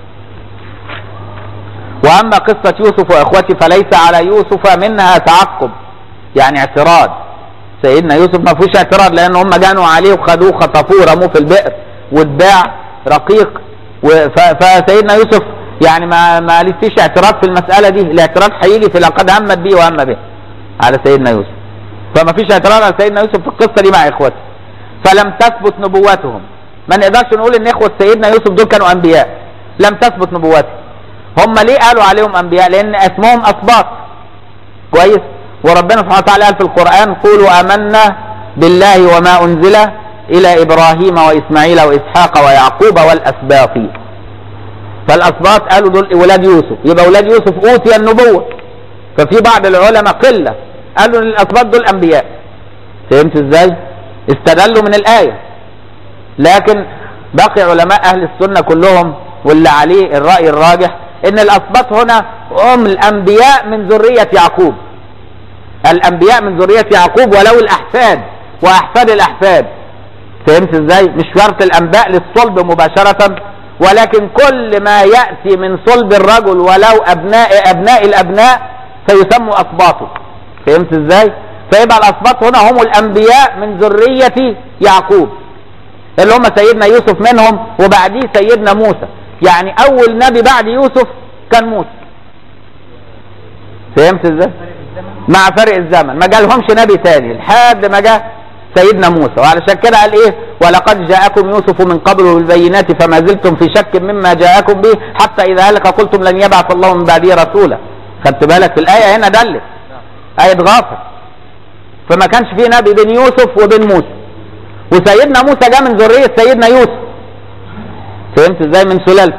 [SPEAKER 1] واما قصة يوسف واخوته فليس على يوسف منها تعقب يعني اعتراض سيدنا يوسف ما فيهوش اعتراض لان هم جانوا عليه وخدوه خطفوه رموه في البئر واتباع رقيق فسيدنا يوسف يعني ما ما فيش اعتراض في المسألة دي الاعتراض هيجي في لقد همت به وهم به على سيدنا يوسف فما فيش اعتراض على سيدنا يوسف في القصة دي مع اخوته فلم تثبت نبوتهم ما نقدرش نقول ان اخوة سيدنا يوسف دول كانوا انبياء لم تثبت نبوتهم هم ليه قالوا عليهم انبياء لان اسمهم اسباط كويس وربنا سبحانه وتعالى قال في القرآن قولوا امنا بالله وما انزل الى ابراهيم واسماعيل واسحاق ويعقوب والاسباط فالاسباط قالوا دول ولاد يوسف يبقى ولاد يوسف اوتي النبوة ففي بعض العلماء قلة قالوا ان الاسباط دول انبياء فهمت ازاي استدلوا من الايه لكن باقي علماء اهل السنه كلهم واللي عليه الراي الراجح ان الاسباط هنا هم الانبياء من ذريه يعقوب الانبياء من ذريه يعقوب ولو الاحفاد واحفاد الاحفاد فهمت ازاي مش شرط الانباء للصلب مباشره ولكن كل ما ياتي من صلب الرجل ولو ابناء ابناء الابناء فيسموا اسباطه فهمت ازاي فيبقى الاسباط هنا هم الانبياء من ذريه يعقوب اللي هم سيدنا يوسف منهم وبعديه سيدنا موسى يعني اول نبي بعد يوسف كان موسى فهمت ازاي مع فرق الزمن ما جالهمش نبي ثاني لحد ما جاء سيدنا موسى وعلشان كده قال ايه ولقد جاءكم يوسف من قبل بالبينات فما زلتم في شك مما جاءكم به حتى اذا هلك قلتم لن يبعث الله من بعده رسولا خدت بالك في الايه هنا دلت ايه غافر فما كانش في نبي بين يوسف وبين موسى وسيدنا موسى جاء من ذريه سيدنا يوسف فهمت ازاي من سلالته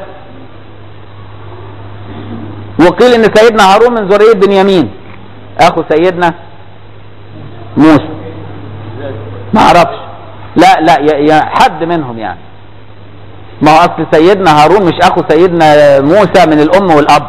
[SPEAKER 1] وقيل ان سيدنا هارون من ذريه بنيامين اخو سيدنا موسى ما اعرفش لا لا يا يا حد منهم يعني ما هو اصل سيدنا هارون مش اخو سيدنا موسى من الام والاب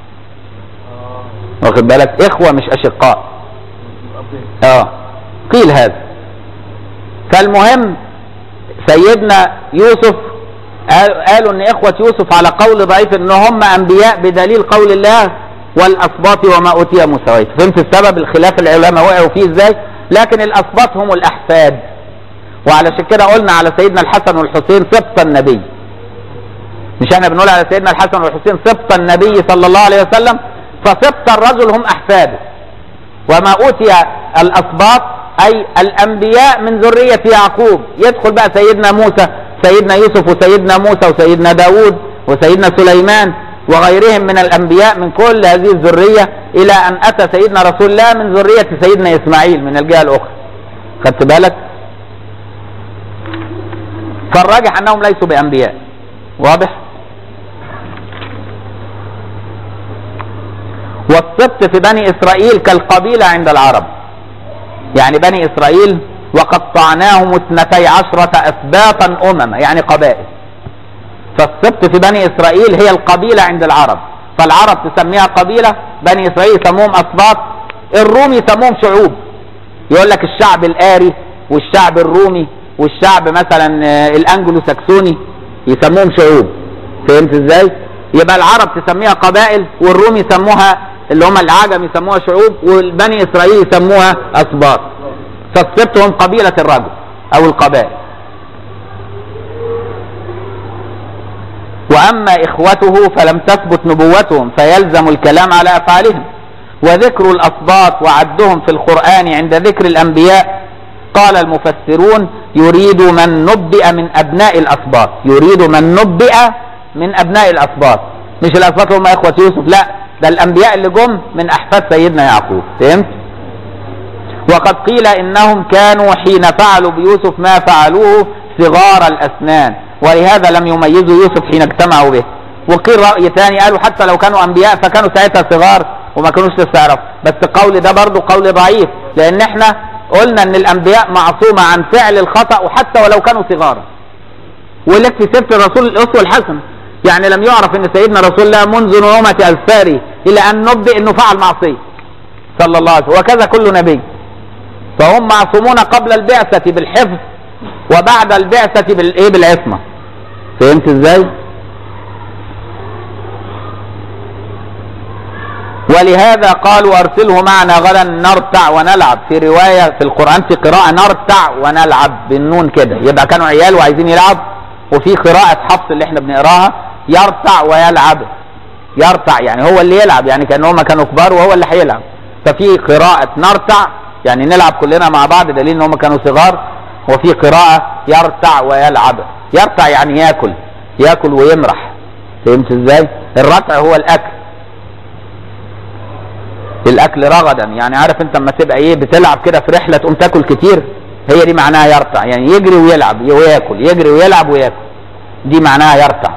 [SPEAKER 1] واخد بالك اخوه مش اشقاء اه قيل هذا فالمهم سيدنا يوسف قالوا ان اخوة يوسف على قول ضعيف ان هم انبياء بدليل قول الله والاسباط وما اوتي موسى وعيسى فهمت السبب الخلاف العلماء وقعوا فيه ازاي لكن الاسباط هم الاحفاد وعلشان كده قلنا على سيدنا الحسن والحسين سبط النبي مش احنا بنقول على سيدنا الحسن والحسين سبط النبي صلى الله عليه وسلم فسبط الرجل هم احفاده وما اوتي الاسباط اي الانبياء من ذرية يعقوب يدخل بقى سيدنا موسى سيدنا يوسف وسيدنا موسى وسيدنا داود وسيدنا سليمان وغيرهم من الانبياء من كل هذه الذرية الى ان اتى سيدنا رسول الله من ذرية سيدنا اسماعيل من الجهة الاخرى خدت بالك فالراجح انهم ليسوا بانبياء واضح والسبط في بني اسرائيل كالقبيلة عند العرب يعني بني اسرائيل وقطعناهم اثنتي عشرة اسباطا امما يعني قبائل فالسبط في بني اسرائيل هي القبيلة عند العرب فالعرب تسميها قبيلة بني اسرائيل يسموهم اسباط الروم يسموهم شعوب يقول لك الشعب الاري والشعب الرومي والشعب مثلا الانجلو ساكسوني يسموهم شعوب فهمت ازاي يبقى العرب تسميها قبائل والروم يسموها اللي هم العجم يسموها شعوب والبني اسرائيل يسموها اسباط فالسبط هم قبيلة الرجل او القبائل واما اخوته فلم تثبت نبوتهم فيلزم الكلام على افعالهم وذكر الاسباط وعدهم في القران عند ذكر الانبياء قال المفسرون يريد من نبئ من ابناء الاسباط يريد من نبئ من ابناء الاسباط مش الاسباط هم اخوه يوسف لا ده الانبياء اللي جم من احفاد سيدنا يعقوب فهمت وقد قيل انهم كانوا حين فعلوا بيوسف ما فعلوه صغار الاسنان ولهذا لم يميزوا يوسف حين اجتمعوا به وقيل راي ثاني قالوا حتى لو كانوا انبياء فكانوا ساعتها صغار وما كانوش لسه يعرفوا بس القول ده برضه قول ضعيف لان احنا قلنا ان الانبياء معصومه عن فعل الخطا وحتى ولو كانوا صغارا ولك في سيره الرسول الاسوه الحسنه يعني لم يعرف ان سيدنا رسول الله منذ نعومه اظفاره الى ان نبئ انه فعل معصيه صلى الله عليه وسلم وكذا كل نبي فهم معصومون قبل البعثه بالحفظ وبعد البعثه بالايه بالعصمه فهمت ازاي ولهذا قالوا ارسله معنا غدا نرتع ونلعب في روايه في القران في قراءه نرتع ونلعب بالنون كده يبقى كانوا عيال وعايزين يلعب وفي قراءه حفص اللي احنا بنقراها يرتع ويلعب يرتع يعني هو اللي يلعب يعني كان هم كانوا كبار وهو اللي هيلعب ففي قراءه نرتع يعني نلعب كلنا مع بعض دليل ان هم كانوا صغار وفي قراءه يرتع ويلعب يرتع يعني ياكل ياكل ويمرح فهمت ازاي الرتع هو الاكل الاكل رغدا يعني عارف انت لما تبقى ايه بتلعب كده في رحله تقوم تاكل كتير هي دي معناها يرتع يعني يجري ويلعب وياكل يجري ويلعب وياكل دي معناها يرتع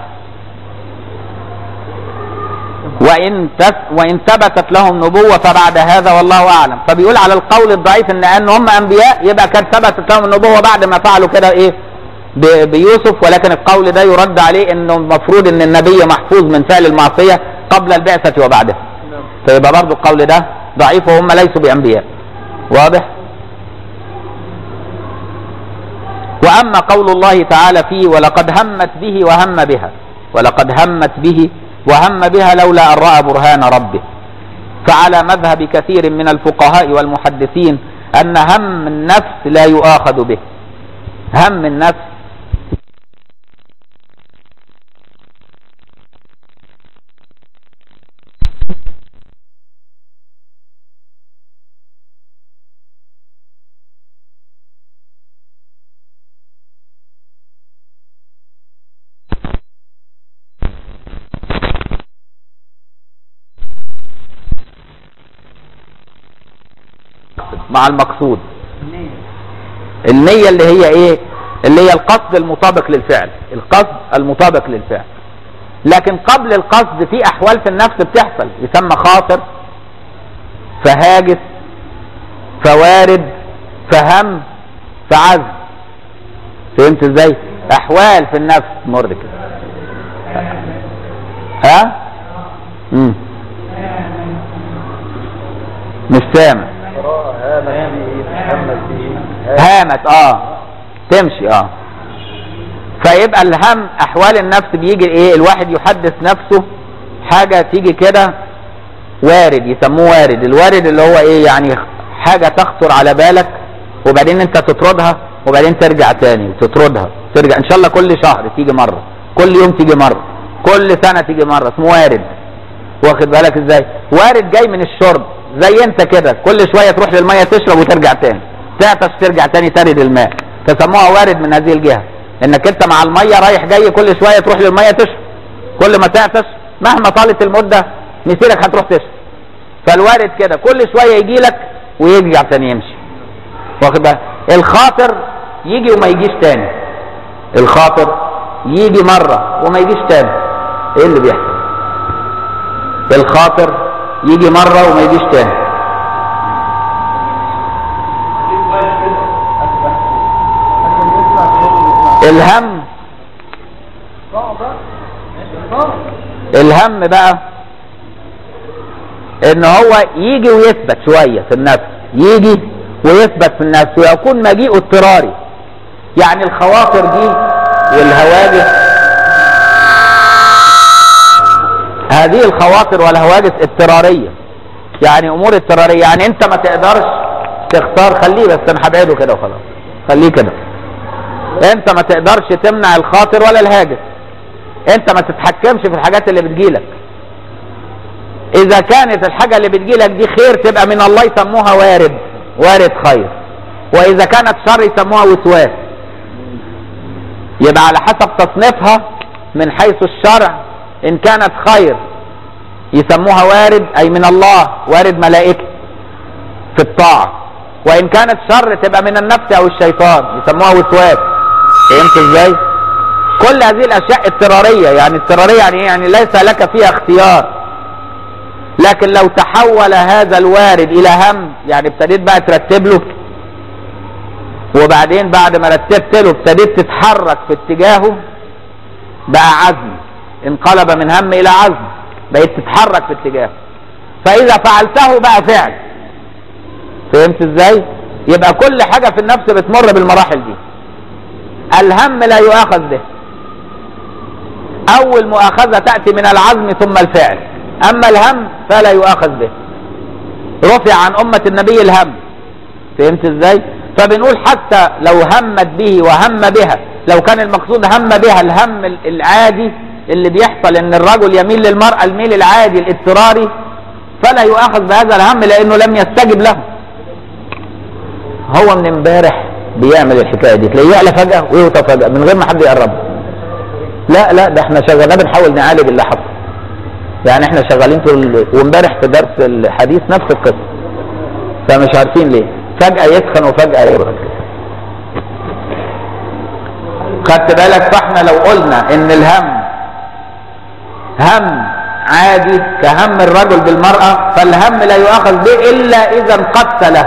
[SPEAKER 1] وان تس وان ثبتت لهم نبوه فبعد هذا والله اعلم فبيقول على القول الضعيف ان ان هم انبياء يبقى كانت ثبتت لهم النبوه بعد ما فعلوا كده ايه ب- بيوسف ولكن القول ده يرد عليه انه المفروض ان النبي محفوظ من فعل المعصيه قبل البعثه وبعدها
[SPEAKER 2] نعم
[SPEAKER 1] فيبقى برضو القول ده ضعيف وهم ليسوا بأنبياء واضح وأما قول الله تعالى فيه ولقد همت به وهم بها ولقد همت به وهم بها لولا أن رأى برهان ربه فعلى مذهب كثير من الفقهاء والمحدثين أن هم النفس لا يؤاخذ به هم النفس مع المقصود النية اللي هي ايه اللي هي القصد المطابق للفعل القصد المطابق للفعل لكن قبل القصد في احوال في النفس بتحصل يسمى خاطر فهاجس فوارد فهم فعزم فهمت ازاي احوال في النفس مر كده ها مم. مش سامع
[SPEAKER 2] قراءة هامت به محمد به
[SPEAKER 1] هامت اه تمشي اه فيبقى الهم احوال النفس بيجي ايه الواحد يحدث نفسه حاجة تيجي كده وارد يسموه وارد الوارد اللي هو ايه يعني حاجة تخطر على بالك وبعدين انت تطردها وبعدين ترجع تاني تطردها ترجع ان شاء الله كل شهر تيجي مرة كل يوم تيجي مرة كل سنة تيجي مرة اسمه وارد واخد بالك ازاي وارد جاي من الشرب زي انت كده كل شوية تروح للمية تشرب وترجع تاني تعطش ترجع تاني ترد الماء تسموها وارد من هذه الجهة انك انت مع المية رايح جاي كل شوية تروح للمية تشرب كل ما تعطش مهما طالت المدة مسيرك هتروح تشرب فالوارد كده كل شوية يجي لك ويرجع تاني يمشي واخد بالك الخاطر يجي وما يجيش تاني الخاطر يجي مرة وما يجيش تاني ايه اللي بيحصل الخاطر يجي مرة وما يجيش تاني الهم الهم بقى ان هو يجي ويثبت شوية في النفس يجي ويثبت في النفس ويكون مجيء اضطراري يعني الخواطر دي والهواجس هذه الخواطر والهواجس اضطرارية يعني امور اضطرارية يعني انت ما تقدرش تختار خليه بس انا هبعده كده وخلاص خليه كده انت ما تقدرش تمنع الخاطر ولا الهاجس انت ما تتحكمش في الحاجات اللي بتجيلك اذا كانت الحاجة اللي بتجيلك دي خير تبقى من الله يسموها وارد وارد خير واذا كانت شر يسموها وسواس يبقى على حسب تصنيفها من حيث الشرع ان كانت خير يسموها وارد اي من الله وارد ملائكي في الطاعة وان كانت شر تبقى من النفس او الشيطان يسموها وسواس فهمت ازاي كل هذه الاشياء اضطرارية يعني اضطرارية يعني ايه يعني ليس لك فيها اختيار لكن لو تحول هذا الوارد الى هم يعني ابتديت بقى ترتب له وبعدين بعد ما رتبت له ابتديت تتحرك في اتجاهه بقى عزم انقلب من هم الى عزم بقيت تتحرك في اتجاهه فاذا فعلته بقى فعل فهمت ازاي يبقى كل حاجة في النفس بتمر بالمراحل دي الهم لا يؤاخذ به اول مؤاخذة تأتي من العزم ثم الفعل اما الهم فلا يؤاخذ به رفع عن امة النبي الهم فهمت ازاي فبنقول حتى لو همت به وهم بها لو كان المقصود هم بها الهم العادي اللي بيحصل ان الرجل يميل للمرأة الميل العادي الاضطراري فلا يؤاخذ بهذا الهم لانه لم يستجب له هو من امبارح بيعمل الحكايه دي تلاقيه يعلى فجاه ويهطى فجاه من غير ما حد يقرب لا لا ده احنا شغالين بنحاول نعالج اللي حصل يعني احنا شغالين طول وامبارح في درس الحديث نفس القصه فمش عارفين ليه فجاه يسخن وفجاه يبرد خدت بالك فاحنا لو قلنا ان الهم هم عادي كهم الرجل بالمرأة فالهم لا يؤاخذ به إلا إذا انقدت له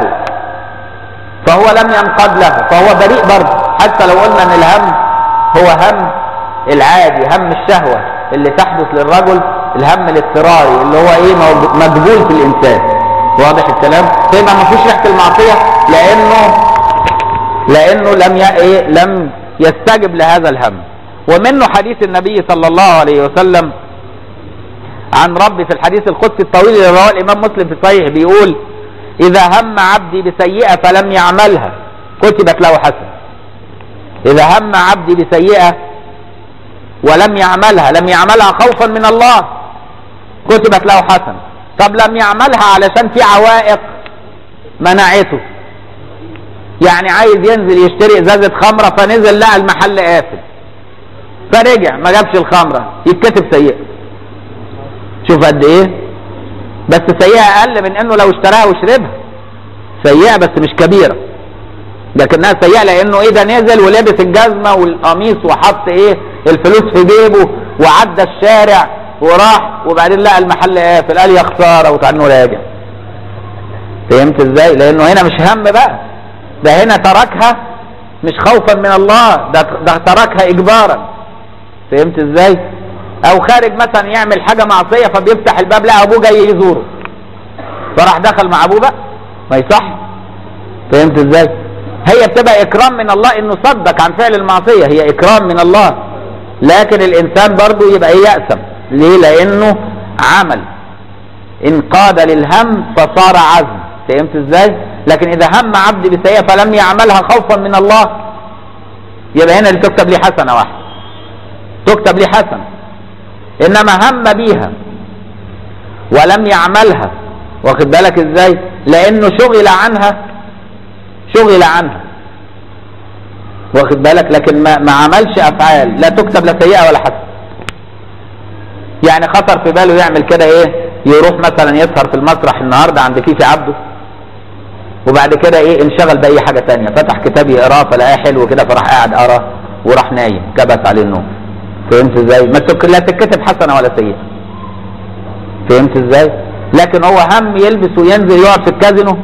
[SPEAKER 1] فهو لم ينقد له فهو بريء برضه حتى لو قلنا ان الهم هو هم العادي هم الشهوة اللي تحدث للرجل الهم الاضطراري اللي هو ايه مجبول في الانسان واضح الكلام فيبقى ما فيش ريحه المعصيه لانه لانه لم ي... إيه لم يستجب لهذا الهم ومنه حديث النبي صلى الله عليه وسلم عن ربي في الحديث القدسي الطويل اللي رواه الامام مسلم في الصحيح بيقول اذا هم عبدي بسيئه فلم يعملها كتبت له حسنه اذا هم عبدي بسيئه ولم يعملها لم يعملها خوفا من الله كتبت له حسنه طب لم يعملها علشان في عوائق منعته يعني عايز ينزل يشتري ازازه خمره فنزل لقى المحل قافل فرجع ما جابش الخمره يتكتب سيئه شوف قد ايه بس سيئه اقل من انه لو اشتراها وشربها سيئه بس مش كبيره لكنها سيئه لانه ايه ده نزل ولبس الجزمه والقميص وحط ايه الفلوس في جيبه وعدى الشارع وراح وبعدين لقى المحل قافل قال يا خساره وكانه راجع فهمت ازاي لانه هنا مش هم بقى ده هنا تركها مش خوفا من الله ده, ده تركها اجبارا فهمت ازاي او خارج مثلا يعمل حاجه معصيه فبيفتح الباب لقى ابوه جاي يزوره فراح دخل مع ابوه بقى ما يصح فهمت ازاي هي بتبقى اكرام من الله انه صدق عن فعل المعصيه هي اكرام من الله لكن الانسان برضه يبقى ايه يأسم ليه لانه عمل انقاد للهم فصار عزم فهمت ازاي لكن اذا هم عبد بسيئه فلم يعملها خوفا من الله يبقى هنا تكتب لي حسنه واحده تكتب لي حسنه انما هم بيها ولم يعملها واخد بالك ازاي لانه شغل عنها شغل عنها واخد بالك لكن ما, ما عملش افعال لا تكتب لا سيئه ولا حسنه يعني خطر في باله يعمل كده ايه يروح مثلا يسهر في المسرح النهارده عند فيفي عبده وبعد كده ايه انشغل باي حاجه تانية فتح كتاب يقراه فلقاه حلو كده فراح قاعد قرا وراح نايم كبس عليه النوم فهمت ازاي ما تك... لا تتكتب حسنه ولا سيئه فهمت ازاي لكن هو هم يلبس وينزل يقعد في الكازينو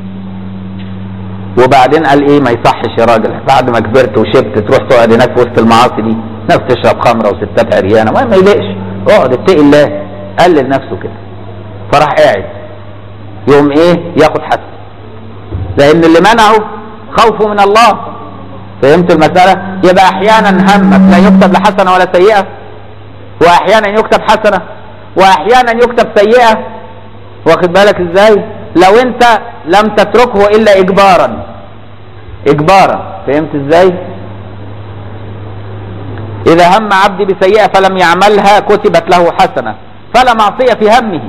[SPEAKER 1] وبعدين قال ايه ما يصحش يا راجل بعد ما كبرت وشبت تروح تقعد هناك في وسط المعاصي دي ناس تشرب خمره وستات عريانه ما ما يليقش اقعد اتقي الله قلل نفسه كده فراح قاعد يوم ايه ياخد حسن لان اللي منعه خوفه من الله فهمت المسألة يبقى احيانا همك لا يكتب لحسنة ولا سيئة واحيانا يكتب حسنة واحيانا يكتب سيئة واخد بالك ازاي لو انت لم تتركه الا اجبارا اجبارا فهمت ازاي إذا هم عبدي بسيئة فلم يعملها كتبت له حسنة فلا معصية في همه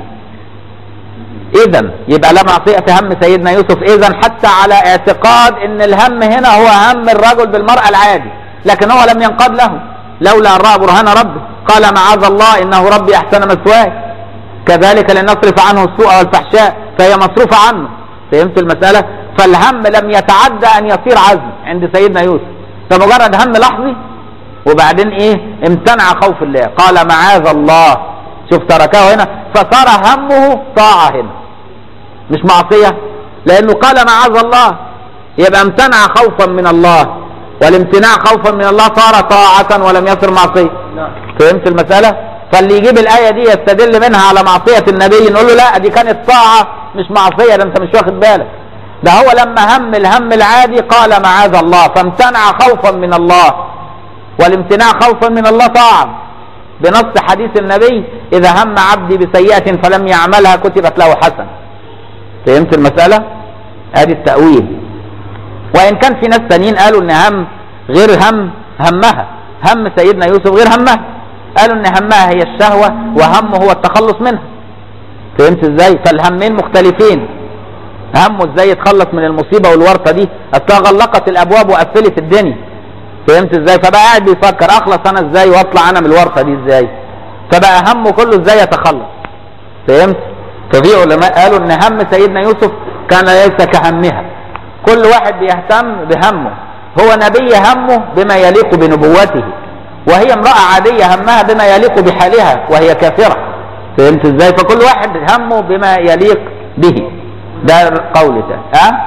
[SPEAKER 1] إذا يبقى لا معصية في هم سيدنا يوسف إذا حتى على اعتقاد إن الهم هنا هو هم الرجل بالمرأة العادي لكن هو لم ينقاد له لولا أن رأى برهان ربه قال معاذ الله إنه ربي أحسن مثواي كذلك لنصرف عنه السوء والفحشاء فهي مصروفة عنه فهمت المسألة فالهم لم يتعدى أن يصير عزم عند سيدنا يوسف فمجرد هم لحظي وبعدين ايه امتنع خوف الله قال معاذ الله شوف تركه هنا فصار همه طاعة هنا مش معصية لانه قال معاذ الله يبقى امتنع خوفا من الله والامتناع خوفا من الله صار طاعة ولم يصر معصية
[SPEAKER 2] نعم
[SPEAKER 1] فهمت المسألة فاللي يجيب الآية دي يستدل منها على معصية النبي نقول له لا دي كانت طاعة مش معصية ده انت مش واخد بالك ده هو لما هم الهم العادي قال معاذ الله فامتنع خوفا من الله والامتناع خوفا من الله طاعة بنص حديث النبي إذا هم عبدي بسيئة فلم يعملها كتبت له حسنة فهمت المسألة؟ ادي التأويل وإن كان في ناس تانيين قالوا إن هم غير هم همها هم سيدنا يوسف غير همها قالوا إن همها هي الشهوة وهمه هو التخلص منها فهمت ازاي؟ فالهمين مختلفين همه ازاي يتخلص من المصيبة والورطة دي اصلها غلقت الابواب وقفلت الدنيا فهمت ازاي فبقى قاعد بيفكر اخلص انا ازاي واطلع انا من الورطه دي ازاي فبقى همه كله ازاي يتخلص فهمت ففي علماء قالوا ان هم سيدنا يوسف كان ليس كهمها كل واحد بيهتم بهمه هو نبي همه بما يليق بنبوته وهي امرأة عادية همها بما يليق بحالها وهي كافرة فهمت ازاي فكل واحد همه بما يليق به ده القول ده ها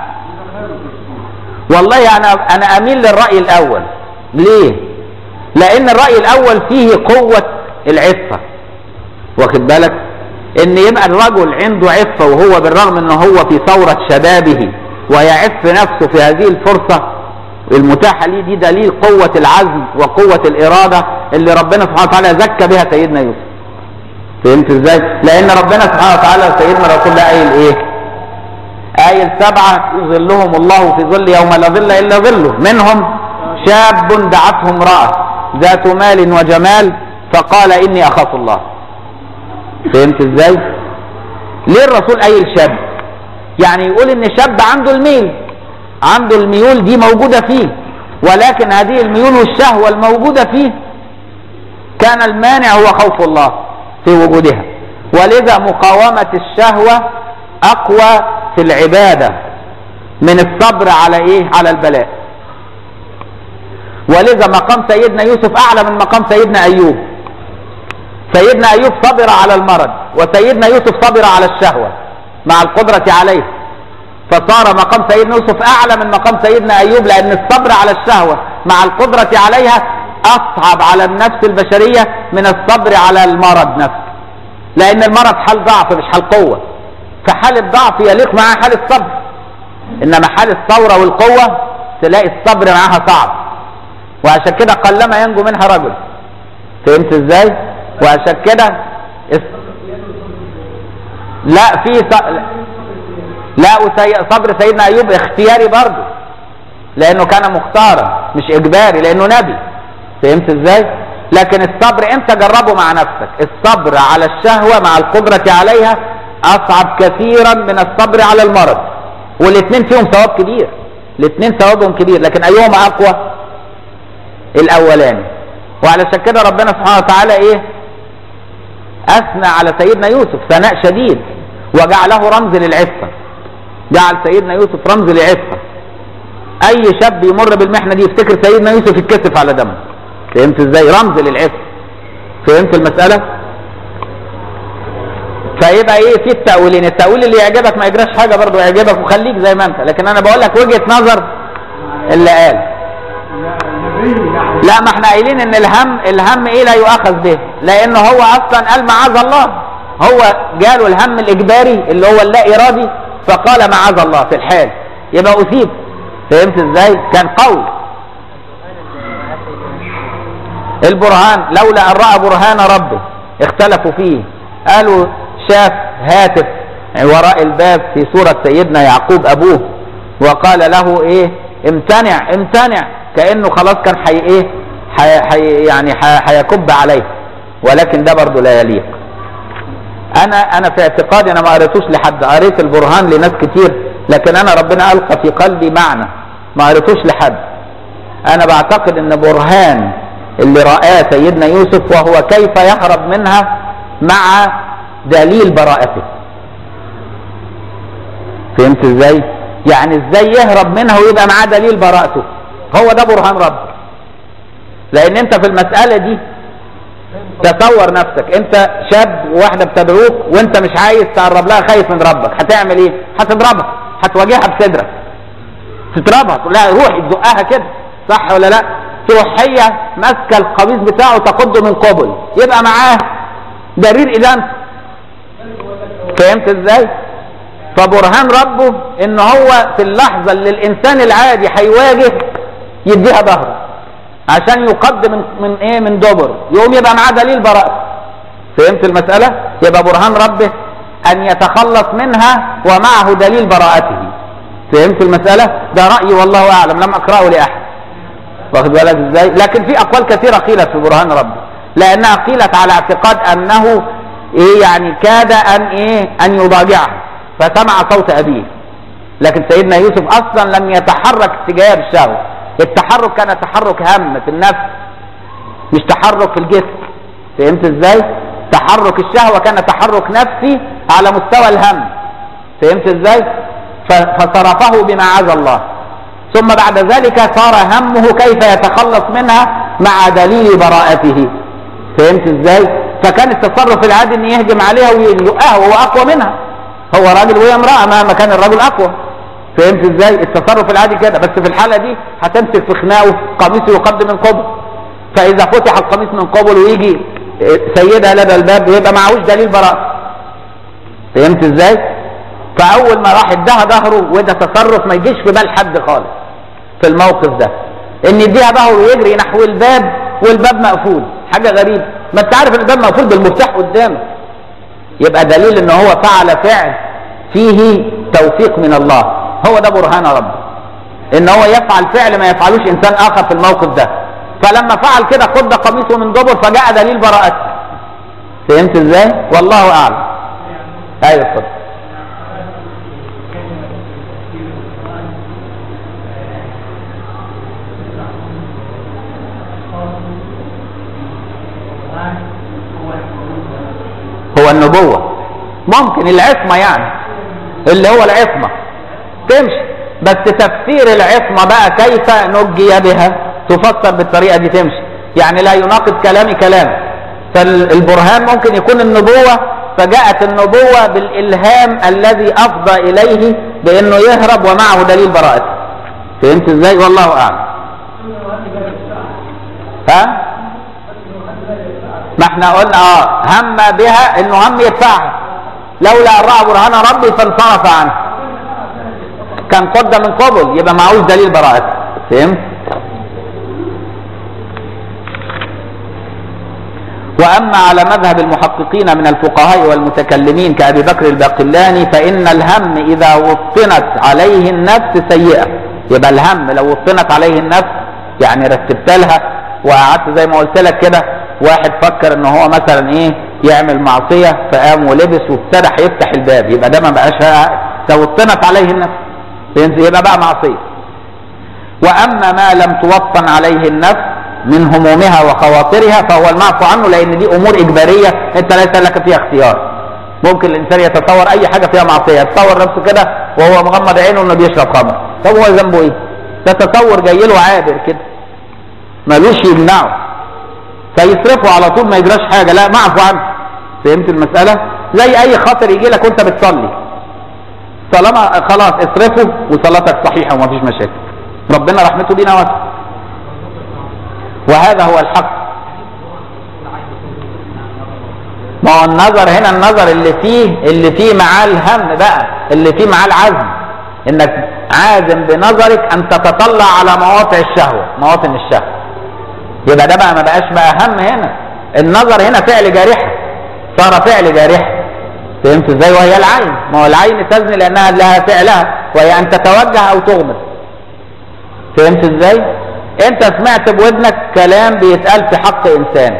[SPEAKER 1] والله انا انا اميل للرأي الاول ليه لان الرأي الاول فيه قوة العفة واخد بالك ان يبقى الرجل عنده عفة وهو بالرغم انه هو في ثورة شبابه ويعف نفسه في هذه الفرصة المتاحة ليه دي دليل قوة العزم وقوة الإرادة اللي ربنا سبحانه وتعالى زكى بها سيدنا يوسف فهمت ازاي؟ لأن ربنا سبحانه وتعالى سيدنا رسول الله قايل ايه؟ قايل سبعة يظلهم الله في ظل يوم لا ظل إلا ظله منهم شاب دعته امرأة ذات مال وجمال فقال إني أخاف الله فهمت ازاي؟ ليه الرسول قايل شاب؟ يعني يقول ان شاب عنده الميل عنده الميول دي موجودة فيه ولكن هذه الميول والشهوة الموجودة فيه كان المانع هو خوف الله في وجودها ولذا مقاومة الشهوة أقوى في العبادة من الصبر على إيه؟ على البلاء ولذا مقام سيدنا يوسف أعلى من مقام سيدنا أيوب سيدنا أيوب صبر على المرض وسيدنا يوسف صبر على الشهوة مع القدرة عليه فصار مقام سيدنا يوسف أعلى من مقام سيدنا أيوب لأن الصبر على الشهوة مع القدرة عليها أصعب على النفس البشرية من الصبر على المرض نفسه لأن المرض حال ضعف مش حال قوة فحال الضعف يليق معها حال الصبر إنما حال الثورة والقوة تلاقي الصبر معاها صعب وعشان كده قلما ينجو منها رجل فهمت ازاي؟ وعشان كده اس- لا في ص... لا وسي... صبر سيدنا ايوب اختياري برضه لانه كان مختارا مش اجباري لانه نبي فهمت ازاي لكن الصبر انت جربه مع نفسك الصبر على الشهوة مع القدرة عليها اصعب كثيرا من الصبر على المرض والاثنين فيهم ثواب كبير الاثنين ثوابهم كبير لكن ايهما اقوى الاولاني وعلشان كده ربنا سبحانه وتعالى ايه اثنى على سيدنا يوسف ثناء شديد وجعله رمز للعفة جعل سيدنا يوسف رمز للعفة اي شاب يمر بالمحنة دي يفتكر سيدنا يوسف يتكسف على دمه فهمت ازاي رمز للعفة فهمت المسألة فيبقى ايه في التأويلين التأويل اللي يعجبك ما يجراش حاجة برضه يعجبك وخليك زي ما انت لكن انا بقول لك وجهة نظر اللي قال لا ما احنا قايلين ان الهم الهم ايه لا يؤاخذ به لان هو اصلا قال معاذ الله هو جاله الهم الاجباري اللي هو اللا ارادي فقال معاذ الله في الحال يبقى اثيب فهمت ازاي كان قول البرهان لولا ان راى برهان ربه اختلفوا فيه قالوا شاف هاتف وراء الباب في صورة سيدنا يعقوب ابوه وقال له ايه امتنع امتنع كانه خلاص كان حي ايه حي حي يعني حي- هيكب عليه ولكن ده برضه لا يليق انا انا في اعتقادي انا ما قريتوش لحد قريت البرهان لناس كتير لكن انا ربنا القى في قلبي معنى ما قريتوش لحد انا بعتقد ان برهان اللي رآه سيدنا يوسف وهو كيف يهرب منها مع دليل براءته فهمت ازاي يعني ازاي يهرب منها ويبقى معاه دليل براءته هو ده برهان رب لان انت في المسألة دي تصور نفسك انت شاب وواحدة بتدعوك وانت مش عايز تقرب لها خايف من ربك هتعمل ايه هتضربها هتواجهها بصدرك تضربها تقول لها روحي تزقها كده صح ولا لا تروح هي ماسكه القميص بتاعه تقده من قبل يبقى معاه دليل ادانته فهمت ازاي فبرهان ربه ان هو في اللحظه اللي الانسان العادي هيواجه يديها ظهره عشان يقدم من, من ايه من دبر يقوم يبقى معاه دليل براءته فهمت المساله يبقى برهان ربه ان يتخلص منها ومعه دليل براءته فهمت المساله ده رايي والله اعلم لم اقراه لاحد واخد بالك ازاي لكن في اقوال كثيره قيلت في برهان ربه لانها قيلت على اعتقاد انه ايه يعني كاد ان ايه ان يضاجعه فسمع صوت ابيه لكن سيدنا يوسف اصلا لم يتحرك اتجاه بالشهوه التحرك كان تحرك هم في النفس مش تحرك في الجسم فهمت ازاي تحرك الشهوه كان تحرك نفسي على مستوى الهم فهمت ازاي ف- فصرفه بما عز الله ثم بعد ذلك صار همه كيف يتخلص منها مع دليل براءته فهمت ازاي فكان التصرف العادي ان يهجم عليها ويزقها وهو اقوى منها هو راجل وهي امراه مهما كان الرجل اقوى فهمت ازاي التصرف العادي كده بس في الحاله دي هتمسك في خناقه قميصه يقدم من قبل فاذا فتح القميص من قبل ويجي سيدها لدى الباب يبقى معهوش دليل براءه فهمت ازاي فاول ما راح اداها ظهره وده تصرف ما يجيش في بال حد خالص في الموقف ده ان يديها ظهره ويجري نحو الباب والباب مقفول حاجه غريبه ما انت عارف ان الباب مقفول بالمفتاح قدامه يبقى دليل ان هو فعل فعل فيه توفيق من الله هو ده برهان ربه ان هو يفعل فعل ما يفعلوش انسان اخر في الموقف ده فلما فعل كده قد قميصه من دبر فجاء دليل براءته فهمت ازاي والله اعلم ايوه اتفضل هو النبوة ممكن العصمة يعني اللي هو العصمة تمشي بس تفسير العصمة بقى كيف نجي بها تفسر بالطريقة دي تمشي يعني لا يناقض كلامي كلام فالبرهان ممكن يكون النبوة فجاءت النبوة بالإلهام الذي أفضى إليه بأنه يهرب ومعه دليل براءته فهمت ازاي والله أعلم ها ما احنا قلنا اه هم بها انه هم يدفعها لولا ان راى برهان ربي فانصرف عنه كان قد من قبل يبقى معهوش دليل براءته فهمت واما على مذهب المحققين من الفقهاء والمتكلمين كابي بكر الباقلاني فان الهم اذا وطنت عليه النفس سيئه يبقى الهم لو وطنت عليه النفس يعني رتبت لها وقعدت زي ما قلت لك كده واحد فكر ان هو مثلا ايه يعمل معصيه فقام ولبس وابتدى هيفتح الباب يبقى ده ما بقاش لو وطنت عليه النفس فهمت؟ يبقى بقى معصيه واما ما لم توطن عليه النفس من همومها وخواطرها فهو المعفو عنه لان دي امور اجباريه انت ليس لك فيها اختيار ممكن الانسان يتصور اي حاجه فيها معصيه يتصور نفسه كده وهو مغمض عينه انه بيشرب خمر طب هو ذنبه ايه ده تصور جاي له عابر كده ملوش يمنعه فيصرفه على طول ما يجراش حاجه لا معفو عنه فهمت المساله زي اي خاطر يجي لك وانت بتصلي طالما خلاص اصرفه وصلاتك صحيحه ومفيش مشاكل ربنا رحمته بينا واسعه وهذا هو الحق ما هو النظر هنا النظر اللي فيه اللي فيه معاه الهم بقى اللي فيه معاه العزم انك عازم بنظرك ان تتطلع على مواطع الشهوه مواطن الشهوه يبقى ده بقى ما بقاش بقى هم هنا النظر هنا فعل جارحه صار فعل جارحه فهمت ازاي وهي العين ما هو العين تزني لانها لها فعلها وهي ان تتوجه او تغمض فهمت ازاي انت سمعت بودنك كلام بيتقال في حق انسان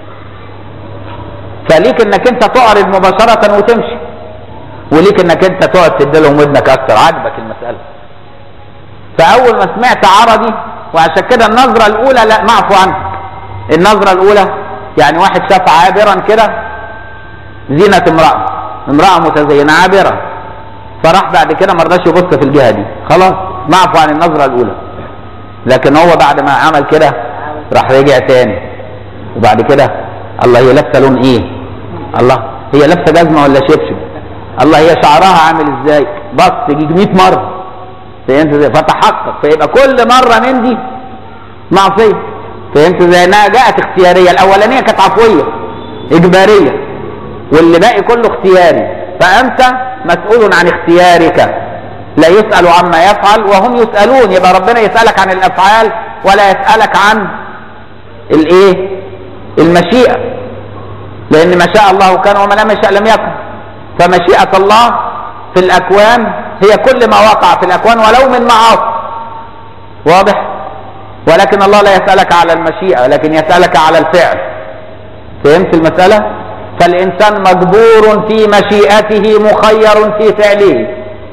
[SPEAKER 1] فليك انك انت تعرض مباشرة وتمشي وليك انك انت تقعد تديلهم ودنك اكتر عجبك المسألة فاول ما سمعت عربي وعشان كده النظرة الاولى لا معفو عنك النظرة الاولى يعني واحد شاف عابرا كده زينة امرأة امرأة متزينة عابرة فراح بعد كده ما رضاش يبص في الجهة دي خلاص معفو عن النظرة الاولى لكن هو بعد ما عمل كده راح رجع تاني وبعد كده الله هي لابسه لون ايه الله هي لابسه جزمه ولا شبشب الله هي شعرها عامل ازاي بص يجي 100 مره فهمت ازاي فتحقق فيبقى كل مره من دي معصيه فهمت ازاي انها جاءت اختياريه الاولانيه كانت عفويه اجباريه واللي باقي كله اختياري فانت مسؤول عن اختيارك لا يسأل عما يفعل وهم يسألون يبقى ربنا يسألك عن الأفعال ولا يسألك عن الايه المشيئة لأن ما شاء الله كان وما لم يشاء لم يكن فمشيئة الله في الأكوان هي كل ما وقع في الأكوان ولو من معاصي واضح ولكن الله لا يسألك على المشيئة لكن يسألك على الفعل فهمت المسألة فالإنسان مجبور في مشيئته مخير في فعله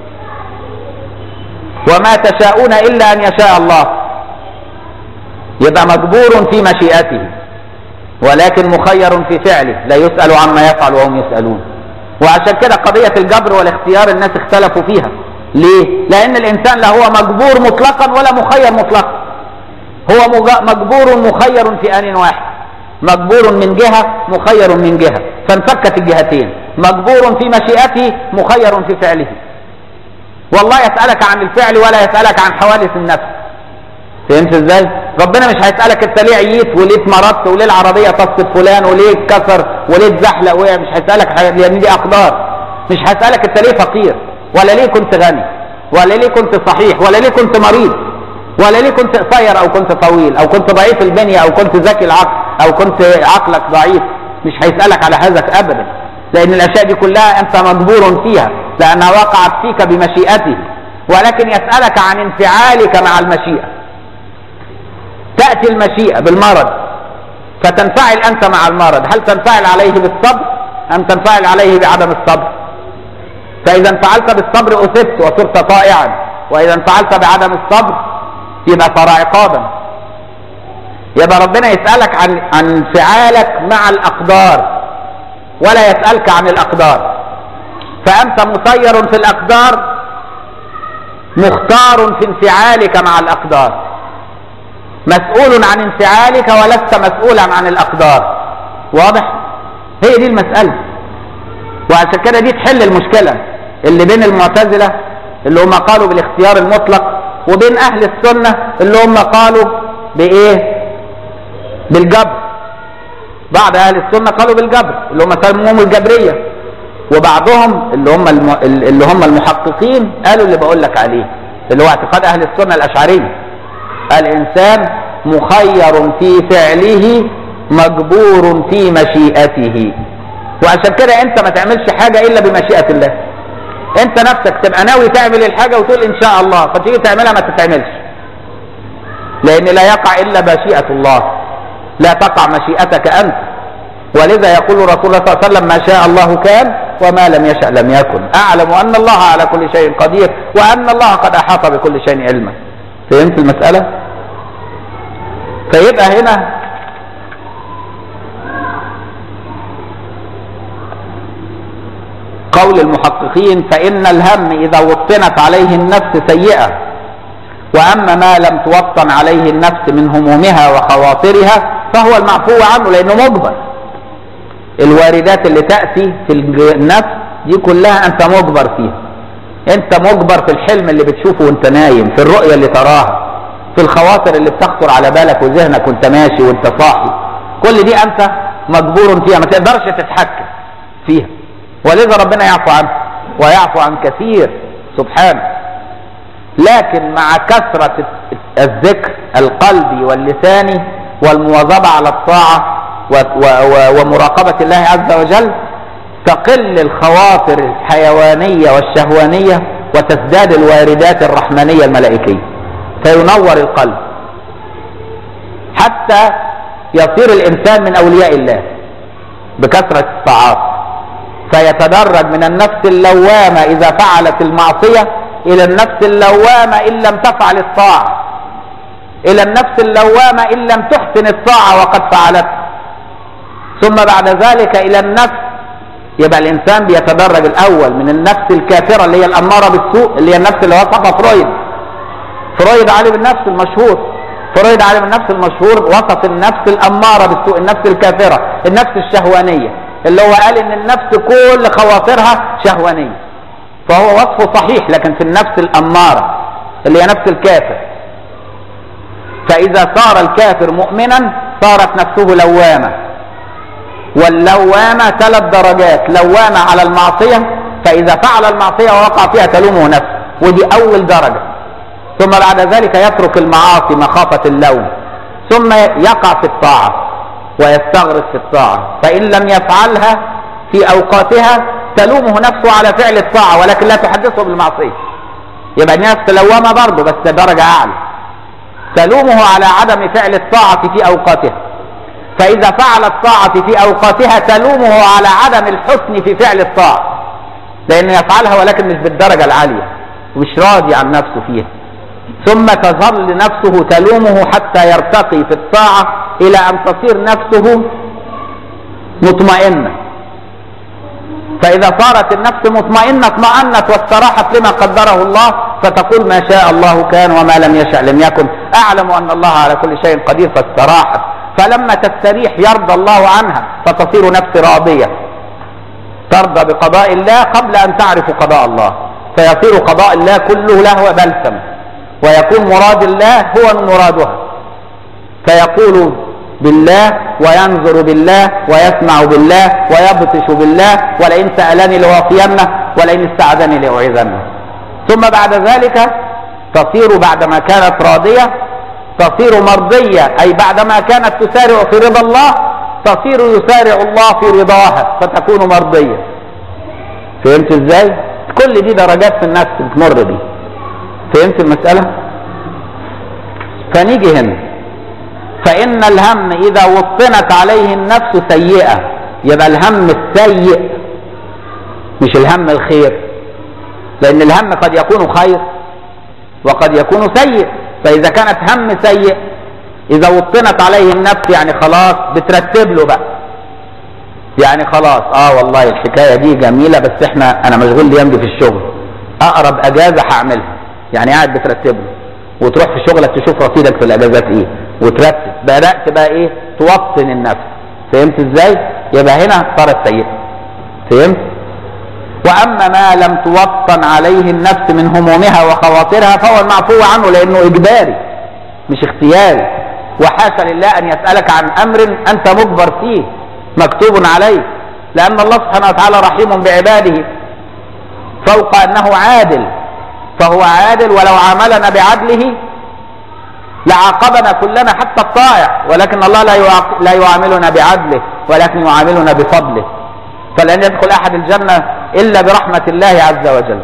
[SPEAKER 1] وما تشاءون إلا أن يشاء الله يبقى مجبور في مشيئته ولكن مخير في فعله لا يسأل عما يفعل وهم يسألون وعشان كده قضية الجبر والاختيار الناس اختلفوا فيها ليه؟ لأن الإنسان لا هو مجبور مطلقا ولا مخير مطلقا هو مجبور مخير في آن واحد مجبور من جهة مخير من جهة فانفكت الجهتين مجبور في مشيئته مخير في فعله والله يسألك عن الفعل ولا يسألك عن حوادث النفس فهمت ازاي ربنا مش هيسألك انت ليه عييت وليه اتمرضت وليه العربية طست فلان وليه اتكسر وليه اتزحلق وقع مش هيسألك لان دي اقدار مش هيسألك انت ليه فقير ولا ليه كنت غني ولا ليه كنت صحيح ولا ليه كنت مريض ولا ليه كنت قصير او كنت طويل او كنت ضعيف البنية او كنت ذكي العقل او كنت عقلك ضعيف مش هيسألك على هذا ابدا لان الاشياء دي كلها انت مجبور فيها لانها وقعت فيك بمشيئته ولكن يسألك عن انفعالك مع المشيئة تأتي المشيئة بالمرض فتنفعل أنت مع المرض هل تنفعل عليه بالصبر أم تنفعل عليه بعدم الصبر فإذا انفعلت بالصبر أثبت وصرت طائعا وإذا انفعلت بعدم الصبر يبقى صار عقابا يبقى ربنا يسألك عن عن انفعالك مع الأقدار ولا يسألك عن الأقدار فأنت مسير في الأقدار مختار في انفعالك مع الأقدار مسؤول عن انفعالك ولست مسؤولا عن الأقدار واضح؟ هي دي المسألة وعشان كده دي تحل المشكلة اللي بين المعتزلة اللي هم قالوا بالاختيار المطلق وبين أهل السنة اللي هم قالوا بإيه؟ بالجبر بعض أهل السنة قالوا بالجبر اللي هم سموهم الجبرية وبعضهم اللي هم الم... اللي هم المحققين قالوا اللي بقول لك عليه اللي هو اعتقاد أهل السنة الأشعرية الإنسان مخير في فعله مجبور في مشيئته وعشان كده انت ما تعملش حاجة الا بمشيئة الله انت نفسك تبقى ناوي تعمل الحاجة وتقول ان شاء الله فتيجي تعملها ما تتعملش لان لا يقع الا مشيئة الله لا تقع مشيئتك انت ولذا يقول رسول الله صلى الله عليه وسلم ما شاء الله كان وما لم يشأ لم يكن اعلم ان الله على كل شيء قدير وان الله قد احاط بكل شيء علما فهمت المسألة فيبقى هنا قول المحققين فإن الهم إذا وطنت عليه النفس سيئة وأما ما لم توطن عليه النفس من همومها وخواطرها فهو المعفو عنه لأنه مجبر الواردات اللي تأتي في النفس دي كلها أنت مجبر فيها أنت مجبر في الحلم اللي بتشوفه وأنت نايم في الرؤية اللي تراها في الخواطر اللي بتخطر على بالك وذهنك وأنت ماشي وأنت صاحي كل دي أنت مجبور فيها ما تقدرش تتحكم فيها ولذا ربنا يعفو عنه ويعفو عن كثير سبحانه لكن مع كثرة الذكر القلبي واللساني والمواظبة على الطاعة ومراقبة الله عز وجل تقل الخواطر الحيوانية والشهوانية وتزداد الواردات الرحمانية الملائكية فينور القلب حتى يصير الانسان من اولياء الله بكثره الطاعات فيتدرج من النفس اللوامه اذا فعلت المعصيه الى النفس اللوامه ان لم تفعل الطاعه الى النفس اللوامه ان لم تحسن الطاعه وقد فعلتها ثم بعد ذلك الى النفس يبقى الانسان بيتدرج الاول من النفس الكافره اللي هي الاماره بالسوء اللي هي النفس اللي وصفها فرويد فرويد عالم النفس المشهور فرويد عالم النفس المشهور وصف النفس الاماره بالسوء النفس الكافره النفس الشهوانيه اللي هو قال ان النفس كل خواطرها شهوانيه فهو وصفه صحيح لكن في النفس الاماره اللي هي نفس الكافر فاذا صار الكافر مؤمنا صارت نفسه لوامه واللوامه ثلاث درجات لوامه على المعصيه فاذا فعل المعصيه ووقع فيها تلومه نفسه ودي اول درجه ثم بعد ذلك يترك المعاصي مخافه اللوم ثم يقع في الطاعه ويستغرق في الطاعه فان لم يفعلها في اوقاتها تلومه نفسه على فعل الطاعه ولكن لا تحدثه بالمعصيه يبقى الناس لوامه برضه بس درجه اعلى تلومه على عدم فعل الطاعه في اوقاتها فإذا فعل الطاعة في أوقاتها تلومه على عدم الحسن في فعل الطاعة لأنه يفعلها ولكن مش بالدرجة العالية مش راضي عن نفسه فيها ثم تظل نفسه تلومه حتى يرتقي في الطاعة إلى أن تصير نفسه مطمئنة فإذا صارت النفس مطمئنة اطمأنت واستراحت لما قدره الله فتقول ما شاء الله كان وما لم يشأ لم يكن أعلم أن الله على كل شيء قدير فاستراحت فلما تستريح يرضى الله عنها فتصير نفس راضية ترضى بقضاء الله قبل أن تعرف قضاء الله فيصير قضاء الله كله لهو بلسم ويكون مراد الله هو مرادها فيقول بالله وينظر بالله ويسمع بالله ويبطش بالله ولئن سألني لأعطينه ولئن استعاذني لأعيذنه ثم بعد ذلك تصير بعدما كانت راضية تصير مرضية أي بعدما كانت تسارع في رضا الله تصير يسارع الله في رضاها فتكون مرضية فهمت ازاي؟ كل دي درجات في النفس بتمر بيه فهمت المسألة؟ فنيجي هنا فإن الهم إذا وطنت عليه النفس سيئة يبقى الهم السيء مش الهم الخير لأن الهم قد يكون خير وقد يكون سيء فإذا كانت هم سيء إذا وطنت عليه النفس يعني خلاص بترتب له بقى يعني خلاص اه والله الحكاية دي جميلة بس احنا انا مشغول الايام دي في الشغل اقرب اجازة هعملها يعني قاعد بترتب له وتروح في شغلك تشوف رصيدك في الاجازات ايه وترتب بدأت بقى ايه توطن النفس فهمت ازاي يبقى هنا صارت سيئة فهمت واما ما لم توطن عليه النفس من همومها وخواطرها فهو المعفو عنه لانه اجباري مش اختياري وحاشا لله ان يسالك عن امر انت مجبر فيه مكتوب عليك لان الله سبحانه وتعالى رحيم بعباده فوق انه عادل فهو عادل ولو عاملنا بعدله لعاقبنا كلنا حتى الطائع ولكن الله لا لا يعاملنا بعدله ولكن يعاملنا بفضله فلن يدخل احد الجنه الا برحمه الله عز وجل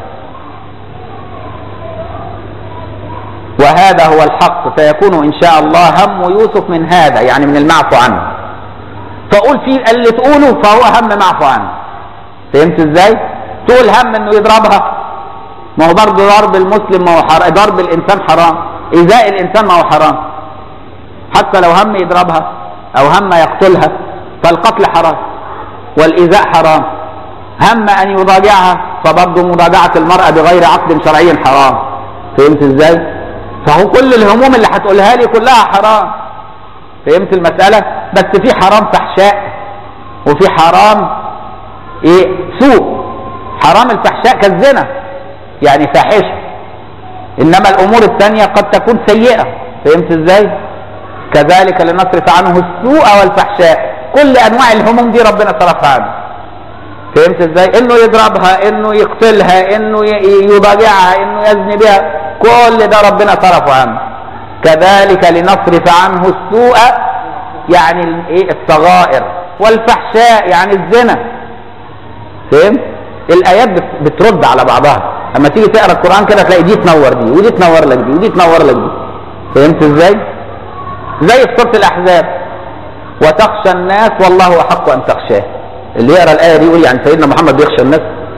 [SPEAKER 1] وهذا هو الحق فيكون ان شاء الله هم يوسف من هذا يعني من المعفو عنه فقول في اللي تقوله فهو هم معفو عنه فهمت ازاي تقول هم انه يضربها ما هو برضه ضرب المسلم ما هو حرام ضرب الانسان حرام ايذاء الانسان ما هو حرام حتى لو هم يضربها او هم يقتلها فالقتل حرام والايذاء حرام هم ان يضاجعها فبرضه مضاجعه المراه بغير عقد شرعي حرام فهمت ازاي فهو كل الهموم اللي هتقولها لي كلها حرام فهمت المساله بس في حرام فحشاء وفي حرام ايه سوء حرام الفحشاء كالزنا يعني فاحشه انما الامور الثانيه قد تكون سيئه فهمت ازاي كذلك لنصرف عنه السوء والفحشاء كل انواع الهموم دي ربنا صرفها عنه فهمت ازاي انه يضربها انه يقتلها انه يضاجعها انه يزني بها كل ده ربنا صرفه عنه كذلك لنصرف عنه السوء يعني الايه الصغائر والفحشاء يعني الزنا فهمت الايات بترد على بعضها اما تيجي تقرا القران كده تلاقي دي تنور دي ودي تنور لك دي ودي تنور لك دي فهمت ازاي زي في سوره الاحزاب وتخشى الناس والله احق ان تخشاه اللي يقرا الايه دي يقول يعني سيدنا محمد بيخشى الناس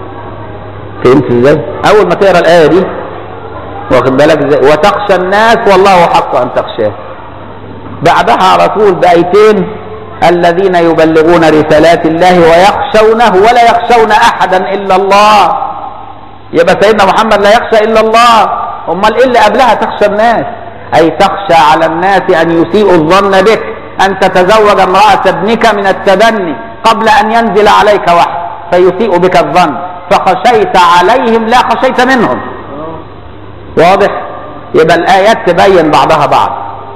[SPEAKER 1] فهمت ازاي اول ما تقرا الايه دي واخد بالك ازاي وتخشى الناس والله احق ان تخشاه بعدها على طول بايتين الذين يبلغون رسالات الله ويخشونه ولا يخشون احدا الا الله يبقى سيدنا محمد لا يخشى الا الله امال ايه اللي قبلها تخشى الناس اي تخشى على الناس ان يسيئوا الظن بك ان تتزوج امراه ابنك من التبني قبل ان ينزل عليك وحي فيسيء بك الظن فخشيت عليهم لا خشيت منهم واضح يبقى الايات تبين بعضها بعض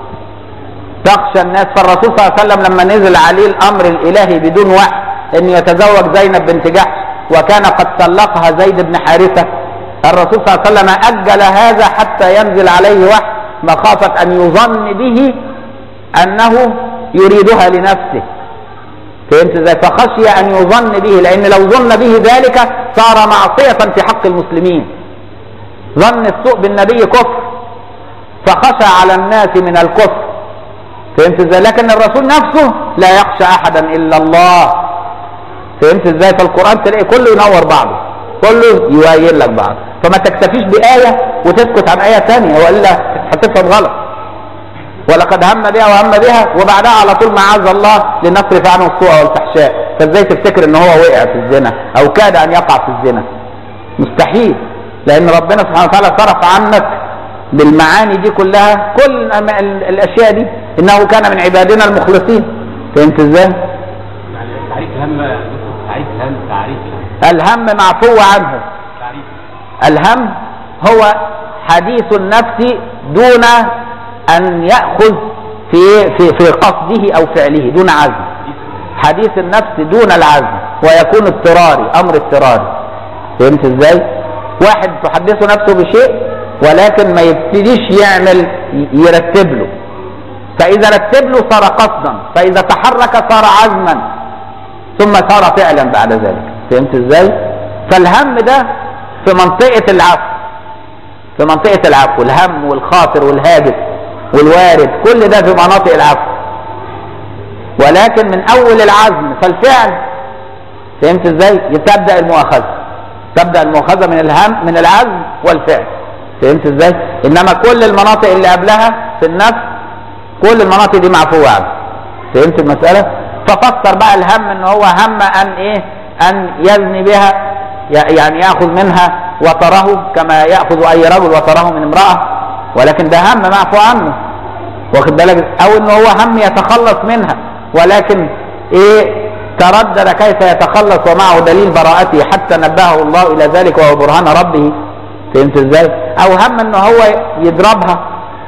[SPEAKER 1] تخشى الناس فالرسول صلى الله عليه وسلم لما نزل عليه الامر الالهي بدون وحي ان يتزوج زينب بنت جحش وكان قد طلقها زيد بن حارثه الرسول صلى الله عليه وسلم اجل هذا حتى ينزل عليه وحي مخافه ان يظن به انه يريدها لنفسه فهمت ازاي فخشي ان يظن به لان لو ظن به ذلك صار معصيه في حق المسلمين ظن السوء بالنبي كفر فخشى على الناس من الكفر فهمت ازاي لكن الرسول نفسه لا يخشى احدا الا الله فهمت ازاي فالقران تلاقي كله ينور بعضه كله يبين لك بعض فما تكتفيش بايه وتسكت عن ايه ثانيه والا هتفهم غلط ولقد هم بها وهم بها وبعدها على طول معاذ الله لنصرف عنه السوء والفحشاء فازاي تفتكر ان هو وقع في الزنا او كاد ان يقع في الزنا مستحيل لان ربنا سبحانه وتعالى صرف عنك بالمعاني دي كلها كل الأم- ال- الاشياء دي انه كان من عبادنا المخلصين فهمت ازاي
[SPEAKER 3] يعني تعريف هم تعريف هم تعريف
[SPEAKER 1] الهم معفو عنه
[SPEAKER 3] تعريف
[SPEAKER 1] الهم هو حديث النفس دون ان ياخذ في في في قصده او فعله دون عزم حديث النفس دون العزم ويكون اضطراري امر اضطراري فهمت ازاي واحد تحدثه نفسه بشيء ولكن ما يبتديش يعمل ي- يرتب له فاذا رتب له صار قصدا فاذا تحرك صار عزما ثم صار فعلا بعد ذلك فهمت ازاي فالهم ده في منطقة العفو في منطقة العفو الهم والخاطر والهاجس والوارد كل ده في مناطق العفو ولكن من اول العزم فالفعل فهمت ازاي تبدا المؤاخذه تبدا المؤاخذه من الهم من العزم والفعل فهمت ازاي انما كل المناطق اللي قبلها في النفس كل المناطق دي معفوه عنها فهمت المساله ففسر بقى الهم ان هو هم ان ايه ان يزني بها ي- يعني ياخذ منها وتره كما ياخذ اي رجل وتره من امراه ولكن ده هم معفو عنه واخد بالك او ان هو هم يتخلص منها ولكن ايه تردد كيف يتخلص ومعه دليل براءته حتى نبهه الله الى ذلك وهو برهان ربه فهمت ازاي او هم ان هو يضربها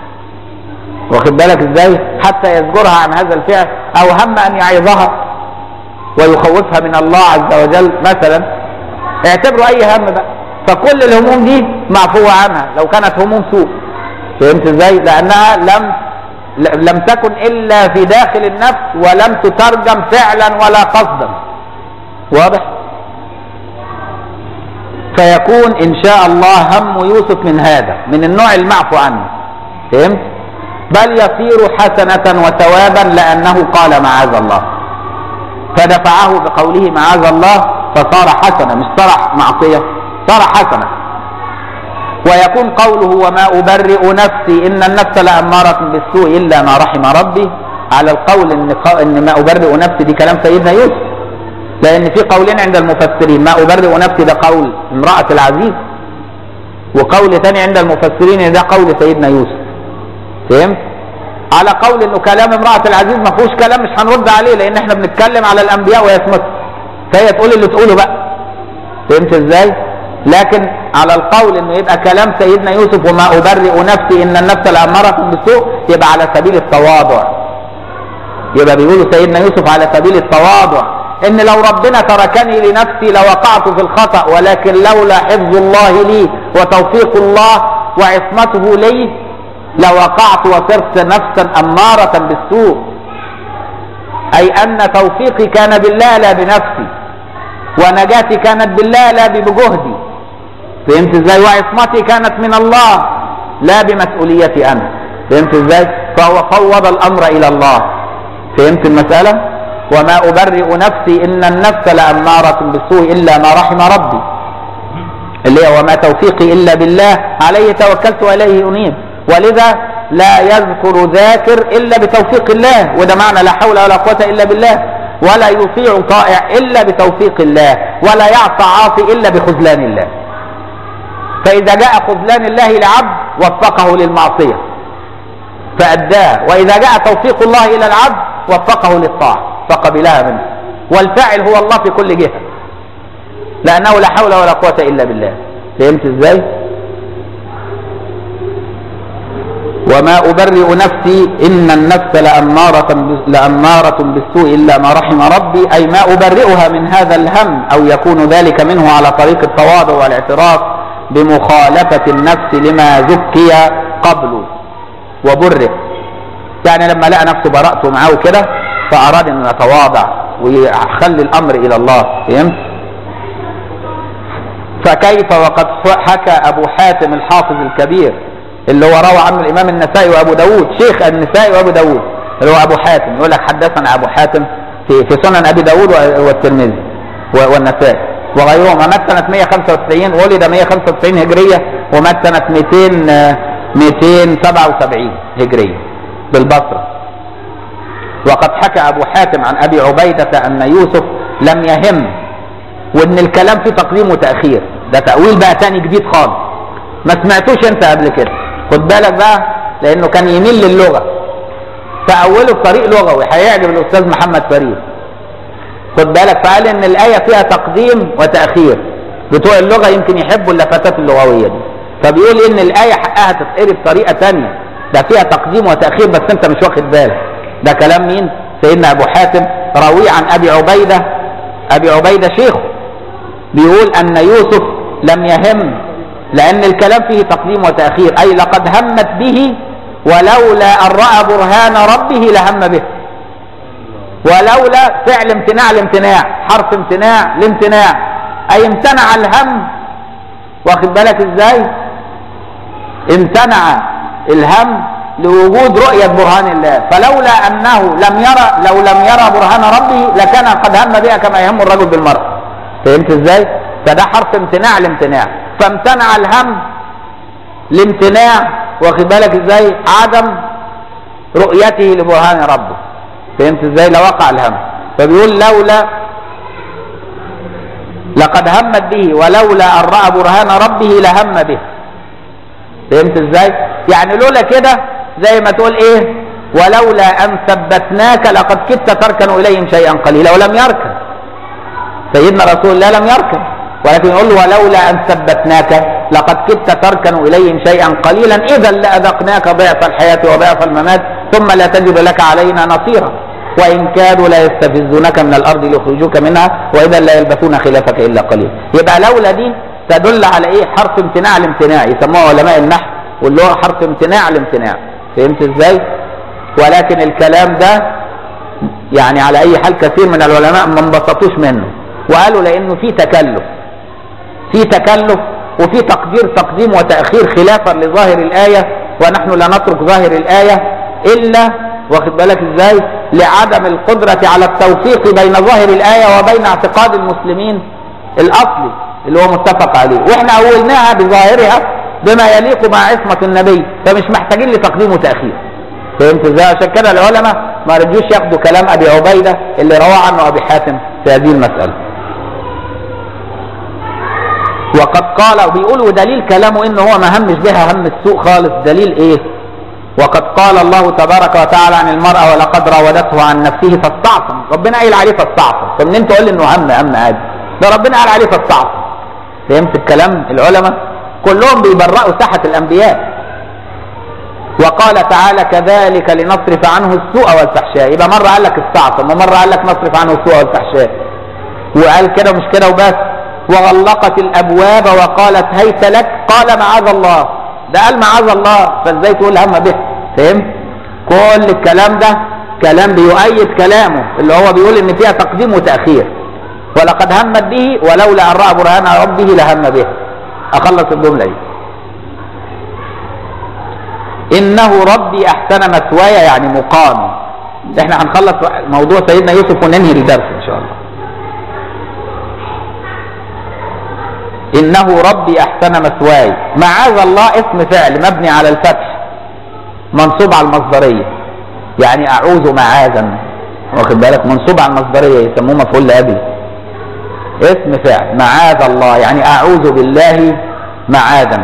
[SPEAKER 1] واخد بالك ازاي حتى يزجرها عن هذا الفعل او هم ان يعظها ويخوفها من الله عز وجل مثلا اعتبروا اي هم بقى فكل الهموم دي معفوة عنها لو كانت هموم سوء فهمت ازاي لانها لم لم تكن الا في داخل النفس ولم تترجم فعلا ولا قصدا واضح فيكون ان شاء الله هم يوسف من هذا من النوع المعفو عنه فهمت بل يصير حسنة وثوابا لأنه قال معاذ الله فدفعه بقوله معاذ الله فصار حسنة مش صار معصية صار حسنة ويكون قوله وما أبرئ نفسي إن النفس لأمارة بالسوء إلا ما رحم ربي على القول إن, ق- إن ما أبرئ نفسي دي كلام سيدنا يوسف لأن في قولين عند المفسرين ما أبرئ نفسي ده قول امرأة العزيز وقول ثاني عند المفسرين إن ده قول سيدنا يوسف فهمت؟ على قول انه كلام امرأة العزيز ما فيهوش كلام مش هنرد عليه لان احنا بنتكلم على الانبياء ويسمت فهي تقول اللي تقوله بقى فهمت ازاي؟ لكن على القول انه يبقى كلام سيدنا يوسف وما ابرئ نفسي ان النفس لامارة بالسوء يبقى على سبيل التواضع يبقى بيقولوا سيدنا يوسف على سبيل التواضع ان لو ربنا تركني لنفسي لوقعت في الخطأ ولكن لولا حفظ الله لي وتوفيق الله وعصمته لي لوقعت وصرت نفسا أمارة بالسوء أي أن توفيقي كان بالله لا بنفسي ونجاتي كانت بالله لا بجهدي فهمت ازاي وعصمتي كانت من الله لا بمسؤوليتي أنا فهمت ازاي فهو فوض الامر الى الله فهمت المسألة وما ابرئ نفسي ان النفس لامارة بالسوء الا ما رحم ربي اللي هو وما توفيقي الا بالله عليه توكلت واليه انيب ولذا لا يذكر ذاكر الا بتوفيق الله وده معنى لا حول ولا قوه الا بالله ولا يطيع طائع الا بتوفيق الله ولا يعصى عاصي الا بخذلان الله فاذا جاء خذلان الله لعبد وفقه للمعصيه فاداه واذا جاء توفيق الله الى العبد وفقه للطاعه فقبلها منه والفاعل هو الله في كل جهه لانه لا حول ولا قوه الا بالله فهمت ازاي وما أبرئ نفسي إن النفس لأمارة, لأمارة بالسوء إلا ما رحم ربي أي ما أبرئها من هذا الهم أو يكون ذلك منه على طريق التواضع والاعتراف بمخالفة النفس لما زكي قبله وبرئ يعني لما لقى نفسه برأته معاه كده فأراد أن يتواضع ويخلي الأمر إلى الله فهمت؟ فكيف وقد حكى أبو حاتم الحافظ الكبير اللي هو روى عنه الامام النسائي وابو داود شيخ النسائي وابو داود اللي هو ابو حاتم يقول لك حدثنا ابو حاتم في في سنن ابي داود والترمذي والنسائي وغيرهم مات سنه 195 ولد 195 هجريه ومات سنه 200 277 هجريه بالبصره وقد حكى ابو حاتم عن ابي عبيده ان يوسف لم يهم وان الكلام فيه تقديم وتاخير ده تاويل بقى تاني جديد خالص ما سمعتوش انت قبل كده خد بالك بقى لانه كان يميل للغه فاوله بطريق لغوي هيعجب الاستاذ محمد فريد خد بالك فقال ان الايه فيها تقديم وتاخير بتوع اللغه يمكن يحبوا اللفتات اللغويه دي فبيقول ان الايه حقها تتقري بطريقه ثانيه ده فيها تقديم وتاخير بس انت مش واخد بالك ده كلام مين سيدنا ابو حاتم راوي عن ابي عبيده ابي عبيده شيخه بيقول ان يوسف لم يهم لأن الكلام فيه تقديم وتأخير أي لقد همت به ولولا أن رأى برهان ربه لهم به ولولا فعل امتناع الامتناع حرف امتناع الامتناع أي امتنع الهم واخد بالك ازاي امتنع الهم لوجود رؤية برهان الله فلولا أنه لم يرى لو لم يرى برهان ربه لكان قد هم بها كما يهم الرجل بالمرأة فهمت ازاي فده حرف امتناع الامتناع فامتنع الهم الامتناع واخد بالك ازاي عدم رؤيته لبرهان ربه فهمت ازاي لوقع الهم فبيقول لولا لقد همت به ولولا ان راى برهان ربه لهم به فهمت ازاي يعني لولا كده زي ما تقول ايه ولولا ان ثبتناك لقد كدت تركن اليهم شيئا قليلا ولم يركن سيدنا رسول الله لم يركن ولكن يقول له ولولا ان ثبتناك لقد كدت تركن اليهم شيئا قليلا اذا لاذقناك ضعف الحياه وضعف الممات ثم لا تجد لك علينا نصيرا وان كادوا لا يستفزونك من الارض ليخرجوك منها واذا لا يلبثون خلافك الا قليلا يبقى لولا دي تدل على ايه حرف امتناع الامتناع يسموه علماء النحو واللي هو حرف امتناع الامتناع فهمت ازاي ولكن الكلام ده يعني على اي حال كثير من العلماء ما انبسطوش منه وقالوا لانه في تكلف في تكلف وفي تقدير تقديم وتاخير خلافا لظاهر الايه ونحن لا نترك ظاهر الايه الا واخد بالك ازاي لعدم القدره على التوفيق بين ظاهر الايه وبين اعتقاد المسلمين الاصلي اللي هو متفق عليه واحنا اولناها بظاهرها بما يليق مع عصمه النبي فمش محتاجين لتقديم وتاخير فهمت ازاي عشان كده العلماء ما رضيوش ياخدوا كلام ابي عبيده اللي روى عنه ابي حاتم في هذه المساله وقد قال وبيقولوا دليل كلامه ان هو ما همش بها هم السوء خالص دليل ايه وقد قال الله تبارك وتعالى عن المرأة ولقد راودته عن نفسه فاستعصم ربنا قايل عليه فاستعصم فمنين تقول انه هم هم عادي ده ربنا قال عليه فاستعصم فهمت الكلام العلماء كلهم بيبرئوا ساحة الانبياء وقال تعالى كذلك لنصرف عنه السوء والفحشاء يبقى مرة قال لك استعصم ومرة قال لك نصرف عنه السوء والفحشاء وقال كده مش كده وبس وغلقت الابواب وقالت هيت لك قال معاذ الله ده قال معاذ الله فازاي تقول هم به فهمت كل الكلام ده كلام بيؤيد كلامه اللي هو بيقول ان فيها تقديم وتاخير ولقد همت به ولولا ان راى برهان ربه لهم به اخلص الجمله دي انه ربي احسن مثواي يعني مقامي احنا هنخلص موضوع سيدنا يوسف وننهي الدرس ان شاء الله انه ربي احسن مثواي معاذ الله اسم فعل مبني على الفتح منصوب على المصدريه يعني اعوذ معاذا واخد بالك منصوب على المصدريه يسموه مفعول لاجل اسم فعل معاذ الله يعني اعوذ بالله معاذا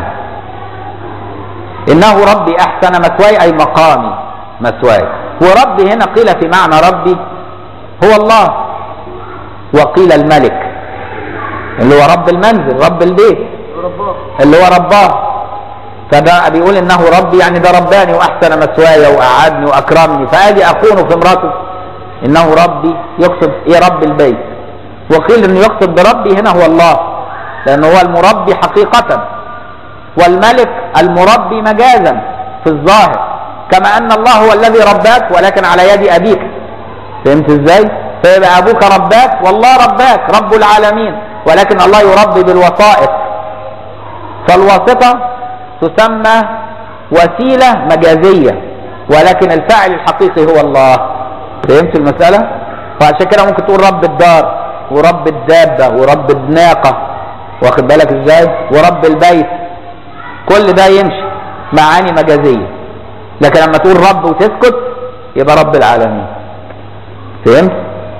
[SPEAKER 1] انه ربي احسن مثواي اي مقامي مثواي وربي هنا قيل في معنى ربي هو الله وقيل الملك اللي هو رب المنزل رب البيت اللي هو رباه فده بيقول انه ربي يعني ده رباني واحسن مثواي واعادني واكرمني فاجي اكون في امراته انه ربي يقصد ايه رب البيت وقيل انه يقصد بربي هنا هو الله لانه هو المربي حقيقة والملك المربي مجازا في الظاهر كما ان الله هو الذي رباك ولكن على يد ابيك فهمت ازاي فيبقى ابوك رباك والله رباك رب العالمين ولكن الله يربي بالوسائط فالواسطة تسمى وسيلة مجازية ولكن الفاعل الحقيقي هو الله فهمت المسألة فعشان كده ممكن تقول رب الدار ورب الدابة ورب الناقة واخد بالك ازاي ورب البيت كل ده يمشي معاني مجازية لكن لما تقول رب وتسكت يبقى رب العالمين فهمت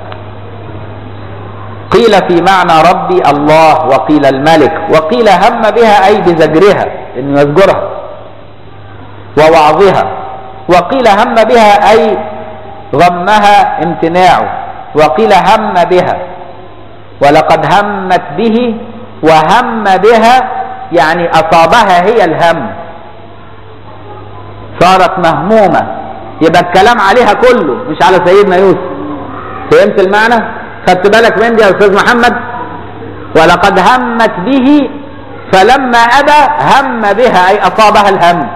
[SPEAKER 1] قيل في معنى ربي الله وقيل الملك وقيل هم بها أي بزجرها إنه يزجرها ووعظها وقيل هم بها أي غمها امتناعه وقيل هم بها ولقد همت به وهم بها يعني أصابها هي الهم صارت مهمومة يبقى الكلام عليها كله مش على سيدنا يوسف فهمت المعنى خدت بالك من دي يا استاذ محمد ولقد همت به فلما ابى هم بها اي اصابها الهم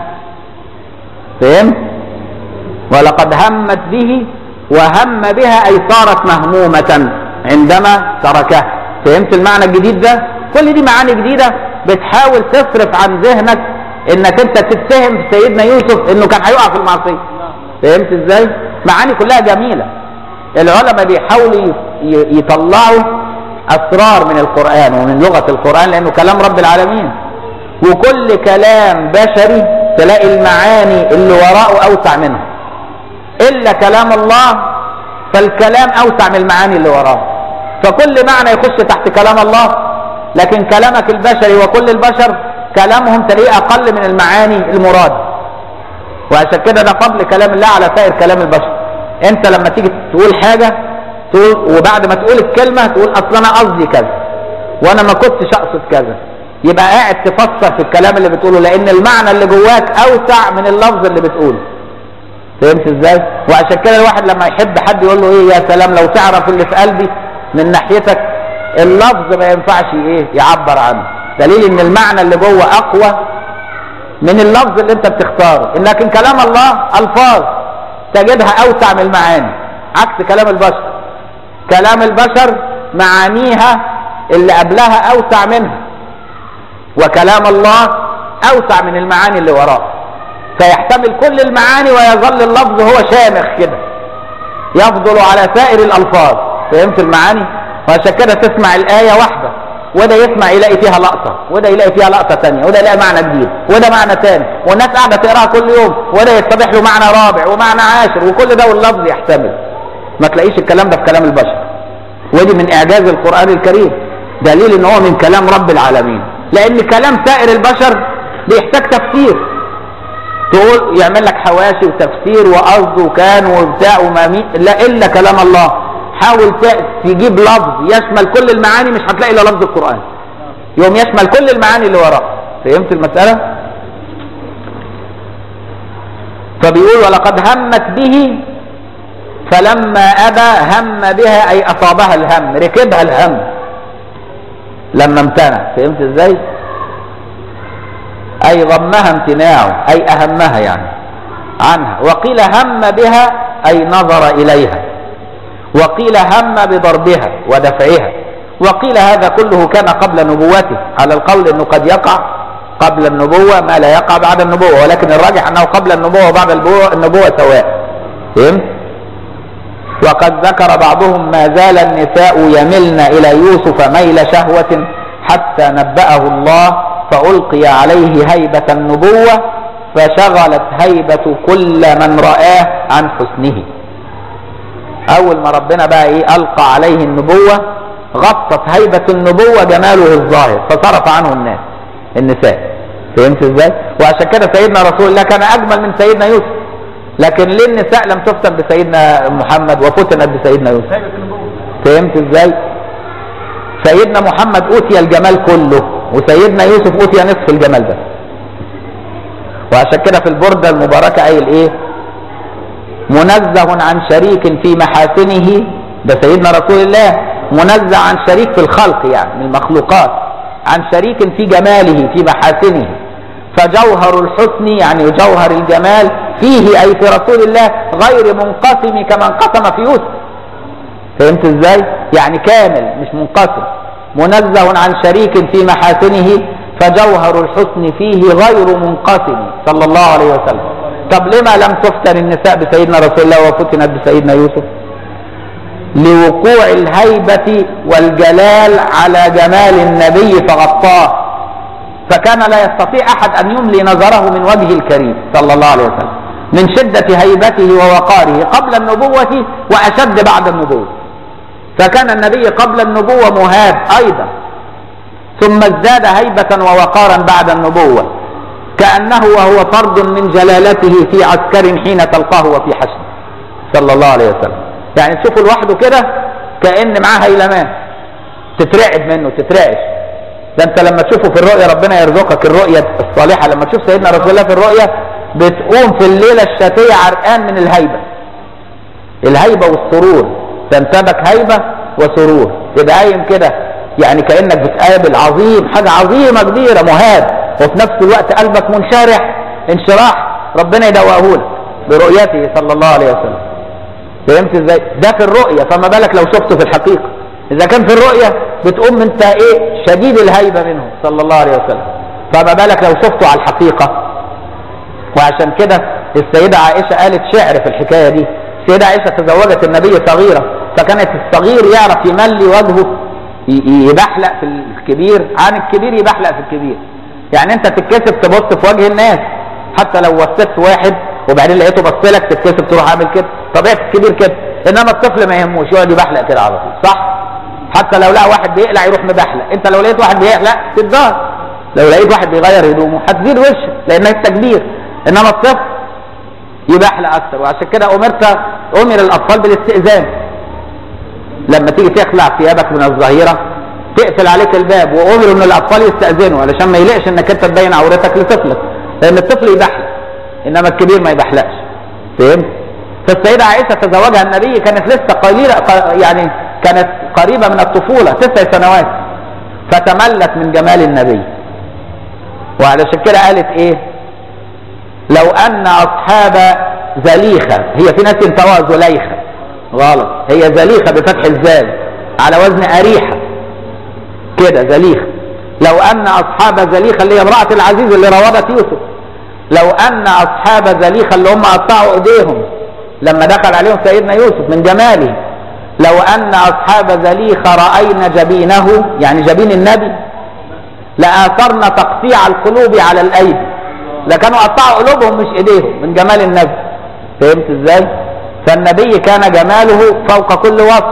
[SPEAKER 1] فهمت ولقد همت به وهم بها اي صارت مهمومه عندما تركه فهمت المعنى الجديد ده كل دي معاني جديده بتحاول تصرف عن ذهنك انك انت تتهم في سيدنا يوسف انه كان هيقع في المعصيه فهمت ازاي معاني كلها جميله العلماء بيحاولوا يطلعوا اسرار من القران ومن لغه القران لانه كلام رب العالمين وكل كلام بشري تلاقي المعاني اللي وراءه اوسع منها الا كلام الله فالكلام اوسع من المعاني اللي وراه فكل معنى يخش تحت كلام الله لكن كلامك البشري وكل البشر كلامهم تلاقيه اقل من المعاني المراد وعشان كده ده فضل كلام الله على سائر كلام البشر انت لما تيجي تقول حاجه تقول وبعد ما تقول الكلمه تقول اصل انا قصدي كذا وانا ما كنتش اقصد كذا يبقى قاعد تفسر في الكلام اللي بتقوله لان المعنى اللي جواك اوسع من اللفظ اللي بتقوله فهمت ازاي وعشان كده الواحد لما يحب حد يقول له ايه يا سلام لو تعرف اللي في قلبي من ناحيتك اللفظ ما ينفعش ايه يعبر عنه دليل ان المعنى اللي جوه اقوى من اللفظ اللي انت بتختاره لكن كلام الله الفاظ تجدها اوسع من المعاني عكس كلام البشر كلام البشر معانيها اللي قبلها اوسع منها وكلام الله اوسع من المعاني اللي وراه فيحتمل كل المعاني ويظل اللفظ هو شامخ كده يفضل على سائر الالفاظ فهمت المعاني وعشان كده تسمع الايه واحده وده يسمع يلاقي فيها لقطة وده يلاقي فيها لقطة تانية وده يلاقي معنى جديد وده معنى تاني والناس قاعدة تقراها كل يوم وده يتضح له معنى رابع ومعنى عاشر وكل ده واللفظ يحتمل ما تلاقيش الكلام ده في كلام البشر ودي من اعجاز القرآن الكريم دليل ان هو من كلام رب العالمين لان كلام سائر البشر بيحتاج تفسير تقول يعمل لك حواشي وتفسير وقصد وكان وبتاع وما لا الا كلام الله حاول تجيب لفظ يشمل كل المعاني مش هتلاقي الا لفظ القرآن يوم يشمل كل المعاني اللي وراه فهمت المسألة فبيقول ولقد همت به فلما أبى هم بها أي أصابها الهم ركبها الهم لما امتنع فهمت ازاي أي ضمها امتناعه أي أهمها يعني عنها وقيل هم بها أي نظر إليها وقيل هم بضربها ودفعها وقيل هذا كله كان قبل نبوته على القول انه قد يقع قبل النبوة ما لا يقع بعد النبوة ولكن الراجح أنه قبل النبوة وبعد النبوة النبوة سواء فهمت؟ وقد ذكر بعضهم ما زال النساء يملن إلى يوسف ميل شهوة حتى نبأه الله فألقي عليه هيبة النبوة فشغلت هيبة كل من رآه عن حسنه أول ما ربنا بقى إيه ألقى عليه النبوة غطت هيبة النبوة جماله الظاهر فصرف عنه الناس النساء فهمت ازاي؟ وعشان كده سيدنا رسول الله كان أجمل من سيدنا يوسف لكن ليه النساء لم تفتن بسيدنا محمد وفتنت بسيدنا يوسف فهمت ازاي سيدنا محمد اوتي الجمال كله وسيدنا يوسف اوتي نصف الجمال ده وعشان كده في البردة المباركة قايل ايه منزه عن شريك في محاسنه ده سيدنا رسول الله منزه عن شريك في الخلق يعني من المخلوقات عن شريك في جماله في محاسنه فجوهر الحسن يعني جوهر الجمال فيه أي في رسول الله غير منقسم كما انقسم في يوسف فهمت ازاي يعني كامل مش منقسم منزه عن شريك في محاسنه فجوهر الحسن فيه غير منقسم صلى الله عليه وسلم طب لما لم تفتن النساء بسيدنا رسول الله وفتنت بسيدنا يوسف لوقوع الهيبة والجلال على جمال النبي فغطاه فكان لا يستطيع أحد أن يملي نظره من وجه الكريم صلى الله عليه وسلم من شدة هيبته ووقاره قبل النبوة وأشد بعد النبوة فكان النبي قبل النبوة مهاب أيضا ثم ازداد هيبة ووقارا بعد النبوة كأنه وهو فرد من جلالته في عسكر حين تلقاه وفي حشد صلى الله عليه وسلم يعني تشوفه لوحده كده كأن معاه هيلمان تترعب منه تترعش ده انت لما تشوفه في الرؤيا ربنا يرزقك الرؤيا الصالحة لما تشوف سيدنا رسول الله في الرؤيا بتقوم في الليلة الشتية عرقان من الهيبة الهيبة والسرور تنتابك هيبة وسرور تبقى قايم كده يعني كأنك بتقابل عظيم حاجة عظيمة كبيرة مهاب وفي نفس الوقت قلبك منشرح انشراح ربنا يدوقه لك برؤيته صلى الله عليه وسلم فهمت ازاي ده في الرؤية فما بالك لو شفته في الحقيقة اذا كان في الرؤية بتقوم انت ايه شديد الهيبة منه صلى الله عليه وسلم فما بالك لو شفته على الحقيقة وعشان كده السيدة عائشة قالت شعر في الحكاية دي السيدة عائشة تزوجت النبي صغيرة فكانت الصغير يعرف يملي وجهه يبحلق في الكبير عن الكبير يبحلق في الكبير يعني انت تتكسف تبص في وجه الناس حتى لو وسدت واحد وبعدين لقيته بص لك تتكسف تروح عامل كده طبيعه الكبير كده انما الطفل ما يهموش يقعد يبحلق كده على طول صح حتى لو لقى واحد بيقلع يروح مبحلق انت لو لقيت واحد بيقلع تتظاهر لو لقيت واحد بيغير هدومه هتزيد وشك لانها التكبير انما الطفل يبحلق اكثر وعشان كده امرت امر الاطفال بالاستئذان لما تيجي تخلع ثيابك من الظهيره تقفل عليك الباب وامر ان الاطفال يستاذنوا علشان ما يلاقش انك انت تبين عورتك لطفلك لان الطفل يبحلق انما الكبير ما يبحلقش فهمت فالسيده عائشه تزوجها النبي كانت لسه قليله يعني كانت قريبه من الطفوله تسع سنوات فتملت من جمال النبي وعلشان كده قالت ايه لو ان اصحاب زليخه هي في ناس ينطقوها زليخه غلط هي زليخه بفتح الزال على وزن اريحه كده زليخه لو ان اصحاب زليخه اللي هي امراه العزيز اللي راودت يوسف لو ان اصحاب زليخه اللي هم قطعوا ايديهم لما دخل عليهم سيدنا يوسف من جماله لو ان اصحاب زليخه راينا جبينه يعني جبين النبي لاثرنا تقطيع القلوب على الايدي لكانوا قطعوا قلوبهم مش ايديهم من جمال النبي فهمت ازاي فالنبي كان جماله فوق كل وصف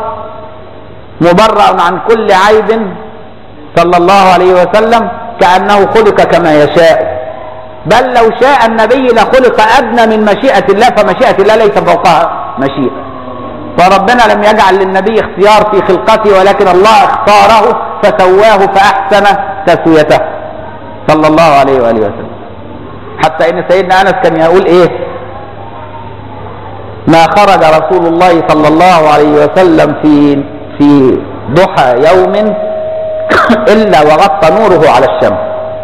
[SPEAKER 1] مبرأ عن كل عيب صلى الله عليه وسلم كأنه خلق كما يشاء بل لو شاء النبي لخلق أدنى من مشيئة الله فمشيئة الله ليس فوقها مشيئة فربنا لم يجعل للنبي اختيار في خلقته ولكن الله اختاره فسواه فأحسن تسويته صلى الله عليه وآله وسلم حتى ان سيدنا انس كان يقول ايه ما خرج رسول الله صلى الله عليه وسلم في في ضحى يوم الا وغطى نوره على الشمس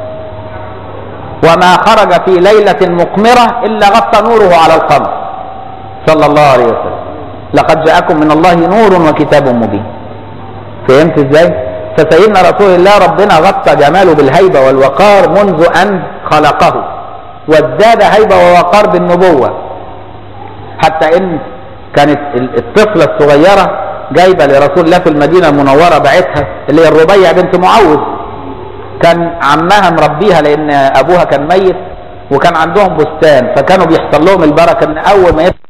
[SPEAKER 1] وما خرج في ليلة مقمرة الا غطى نوره على القمر صلى الله عليه وسلم لقد جاءكم من الله نور وكتاب مبين فهمت ازاي فسيدنا رسول الله ربنا غطى جماله بالهيبة والوقار منذ أن خلقه وازداد هيبة ووقار بالنبوة حتى إن كانت الطفلة الصغيرة جايبة لرسول الله في المدينة المنورة بعتها اللي هي الربيع بنت معوذ كان عمها مربيها لأن أبوها كان ميت وكان عندهم بستان فكانوا بيحصل لهم البركة إن أول ما يفتح